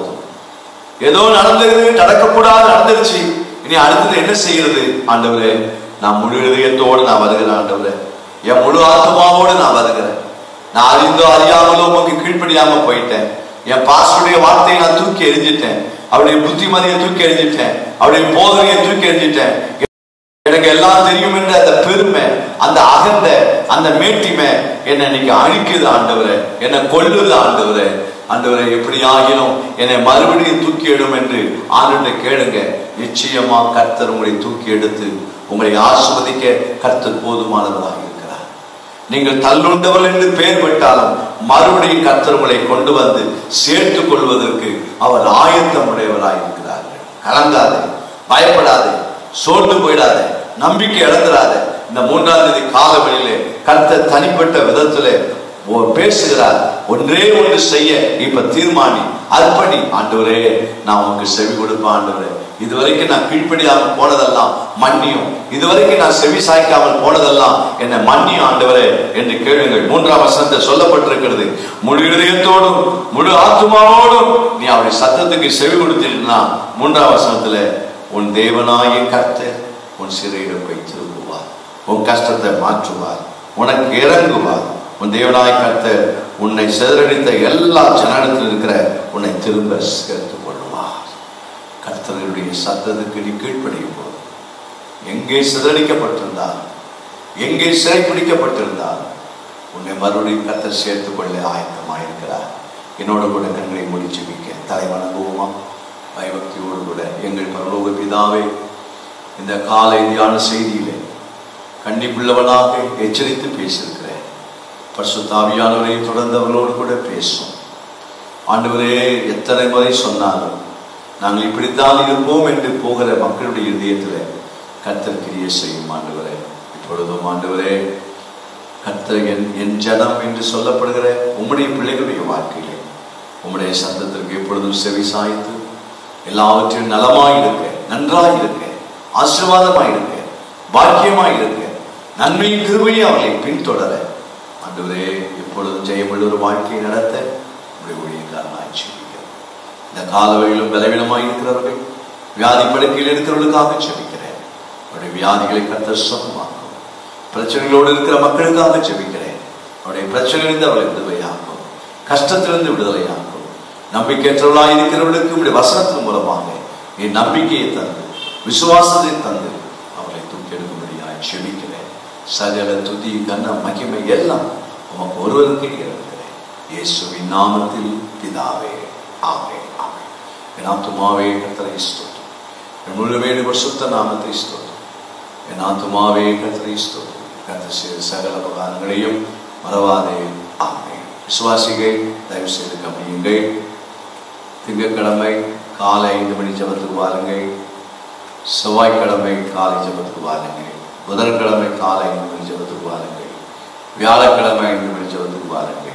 ஏதோ நடந்தது நடக்கக்கூடாது நடந்துருச்சு இனி அடுத்தது என்ன செய்யறது ஆண்டவரே நான் முழு இதயத்தோடு நான் வருகிறேன் ஆண்டவரே என் முழு ஆத்மாவோடு நான் வருகிறேன் நான் அறிந்தோ அறியாமலோ உமக்கு கீழ்ப்படியாம போயிட்டேன் என் பாஸ்டருடைய வார்த்தையை நான் தூக்கி எரிஞ்சிட்டேன் அவருடைய புத்திமதியை தூக்கி எரிஞ்சிட்டேன் அவருடைய போதனையை தூக்கி எரிஞ்சிட்டேன் எனக்கு எல்லாம் தெரியும் என்ற அந்த பெருமை அந்த அகந்த அந்த மேட்டிமை என்னை இன்னைக்கு அழிக்குது ஆண்டவரே என்னை கொல்லுது ஆண்டவரே ஆண்டவரே எப்படி ஆகினும் என்னை மறுபடியும் தூக்கி எடும் என்று ஆண்டு கேளுங்க நிச்சயமா கர்த்தர் உங்களை தூக்கி எடுத்து உங்களை ஆஸ்வதிக்க கர்த்தர் போதுமானவராக இருக்கிறார் நீங்கள் தள்ளுண்டவர் என்று பெயர் பெற்றாலும் மறுபடியும் கர்த்தர் உங்களை கொண்டு வந்து சேர்த்துக் கொள்வதற்கு அவர் ஆயத்தம் உடையவராக இருக்கிறார்கள் கலங்காதே பயப்படாதே சோர்ந்து போயிடாதே நம்பிக்கை இழந்துடாத இந்த மூன்றாம் தேதி காலவெளியிலே கர்த்தர் தனிப்பட்ட விதத்திலே ஓ- பேசுகிறார் ஒன்றே ஒன்று செய்ய இப்ப தீர்மானி அர்ப்பணி ஆண்டவரே நான் உனக்கு செவி கொடுப்பேன் ஆண்டவரே இதுவரைக்கும் நான் கீழ்ப்படியாம போனதெல்லாம் மன்னியும் இதுவரைக்கும் நான் செவி சாய்க்காமல் போனதெல்லாம் என்னை மன்னியும் ஆண்டவரே என்று கேளுங்கள் மூன்றாம் வசனத்தை சொல்லப்பட்டிருக்கிறது முழு இதயத்தோடும் முழு ஆத்மாவோடும் நீ அவருடைய சத்தத்துக்கு செவி கொடுத்தீங்கன்னா மூன்றாம் வசனத்துல உன் தேவனாய கர்த்தர் உன் சிறையிடப்பை திரும்புவார் உன் கஷ்டத்தை மாற்றுவார் உனக்கு இறங்குவார் உன் தேவனாய கர்த்தர் உன்னை சிதறடித்த எல்லா ஜனத்தில் இருக்கிற உன்னை திரும்ப சேர்த்துக் கொள்வார் கர்த்தர்களுடைய சத்தத்துக்கு நீ கீழ்ப்படியும் போது எங்கே சிதறடிக்கப்பட்டிருந்தால் எங்கே சிறை பிடிக்கப்பட்டிருந்தால் உன்னை மறுபடியும் கர்த்தர் சேர்த்துக் கொள்ள ஆயத்தமாயிருக்கிறார் என்னோட கூட கண்களை மூடி ஜெபிக்க தலை வணங்குவோமா பயபக்தியோடு கூட எங்கள் பரலோக பிதாவே இந்த காலை தியான செய்தியிலே கண்டிப்புள்ளவனாக எச்சரித்து பேசியிருக்கிறேன் பரிசுத்தாவியானவரை தொடர்ந்து அவர்களோடு கூட பேசும் ஆண்டவரே எத்தனை முறை சொன்னாலும் நாங்கள் இப்படித்தான் இருப்போம் என்று போகிற மக்களுடைய இதயத்தில் கர்த்தர் கிரியை செய்யும் ஆண்டவரே இப்பொழுதும் ஆண்டவரே கர்த்தர் என் என் ஜனம் என்று சொல்லப்படுகிற உம்முடைய பிள்ளைகளுடைய வாழ்க்கையிலே உம்முடைய சத்தத்திற்கு எப்பொழுதும் செவி சாய்த்து எல்லாவற்றையும் நலமாய் இருக்க நன்றாய் இருக்க ஆசீர்வாதமாய் இருக்க பாக்கியமாய் இருக்க நன்மையும் கிருபையும் அவர்களை பின்தொடர ஆண்டவரே எப்பொழுதும் ஜெயமுள்ள ஒரு வாழ்க்கையை நடத்த உடைய ஊழியக்காரனாய் ஜெபிக்கிறேன் இந்த காலவழியிலும் பலவீனமாய் இருக்கிறவர்கள் வியாதி படுக்கையில் இருக்கிறவர்களுக்காக ஜெபிக்கிறேன் அவருடைய வியாதிகளை கத்த சுகமாக்கும் பிரச்சனைகளோடு இருக்கிற மக்களுக்காக ஜெபிக்கிறேன் அவருடைய பிரச்சனையிலிருந்து அவர்களை விடுதலையாக்கும் கஷ்டத்திலிருந்து விடுதலையாக்கும் நம்பிக்கையற்றவர்களாய் இருக்கிறவர்களுக்கு உடைய வசனத்தின் மூலமாக நீ நம்பிக்கையை தந்து விசுவாசத்தை தந்து அவர்களை தூக்கி எடுக்கும்படியாய் ஜெபிக்கிறேன் சகல துதி கன மகிமை எல்லாம் உமக்கு ஒருவருக்கு இருக்கிறேன் இயேசுவின் நாமத்தில் பிதாவே ஆமே ஆமே என் ஆத்துமாவே கர்த்தரை ஸ்தோத்திரம் என் முழுவேடு சுத்த நாமத்தை ஸ்தோத்திரம் என் ஆத்துமாவே கர்த்தரை ஸ்தோத்திரம் கர்த்தர் செய்த சகல உபகாரங்களையும் மறவாதே ஆமே விசுவாசிகள் தயவு செய்து கவனியுங்கள் திங்கட்கிழமை காலை ஐந்து மணி ஜபத்துக்கு வாருங்கள் செவ்வாய்க்கிழமை காலை ஜபத்துக்கு வாருங்கள் புதன்கிழமை காலை ஐந்து மணி ஜபத்துக்கு வாருங்கள் வியாழக்கிழமை ஐந்து மணி ஜபத்துக்கு வாருங்கள்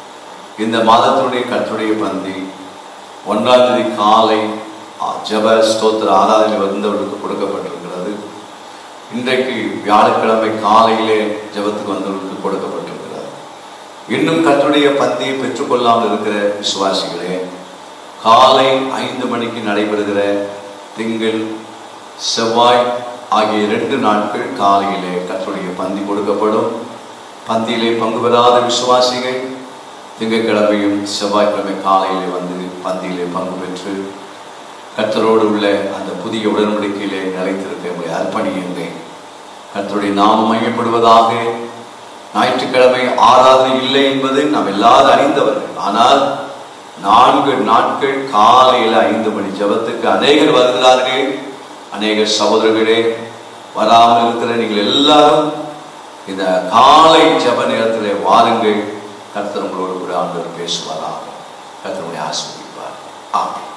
இந்த மாதத்தினுடைய கற்றுடைய பந்தி ஒன்றாம் தேதி காலை ஆ, ஜெப ஸ்தோத்திர ஆராதனை வந்தவர்களுக்கு கொடுக்கப்பட்டிருக்கிறது இன்றைக்கு வியாழக்கிழமை காலையிலே ஜெபத்துக்கு வந்தவர்களுக்கு கொடுக்கப்பட்டிருக்கிறது இன்னும் கற்றுடைய பந்தியை பெற்றுக்கொள்ளாமல் இருக்கிற விசுவாசிகளே காலை ஐந்து மணிக்கு நடைபெறுகிற திங்கள் செவ்வாய் ஆகிய இரண்டு நாட்கள் காலையிலே கர்த்தருடைய பந்தி கொடுக்கப்படும் பந்தியிலே பங்கு பெறாத விசுவாசிகள் திங்கட்கிழமையும் செவ்வாய்க்கிழமை காலையிலே வந்து பந்தியிலே பங்கு பெற்று கர்த்தரோடு உள்ள அந்த புதிய உடன்படிக்கையிலே நிலைத்திருக்க உங்களை அர்ப்பணியுங்கள் கர்த்தருடைய நாமம் மையப்படுவதாக ஞாயிற்றுக்கிழமை ஆராதனை இல்லை என்பதை நாம் எல்லாரும் அறிந்தவர்கள் ஆனால் நான்கு நாட்கள் காலையில் ஐந்து மணி ஜெபத்துக்கு அநேகர் வருகிறார்கள் அநேக சகோதரர்களே வராமல் இருக்கிற நீங்கள் எல்லாரும் இந்த காலை ஜெப நேரத்திலே வாருங்கள் கர்த்தர் உங்களோடு கூட ஆண்டவர் பேசுவாராக கர்த்தருடைய ஆசிர்வதிப்பார் ஆமென்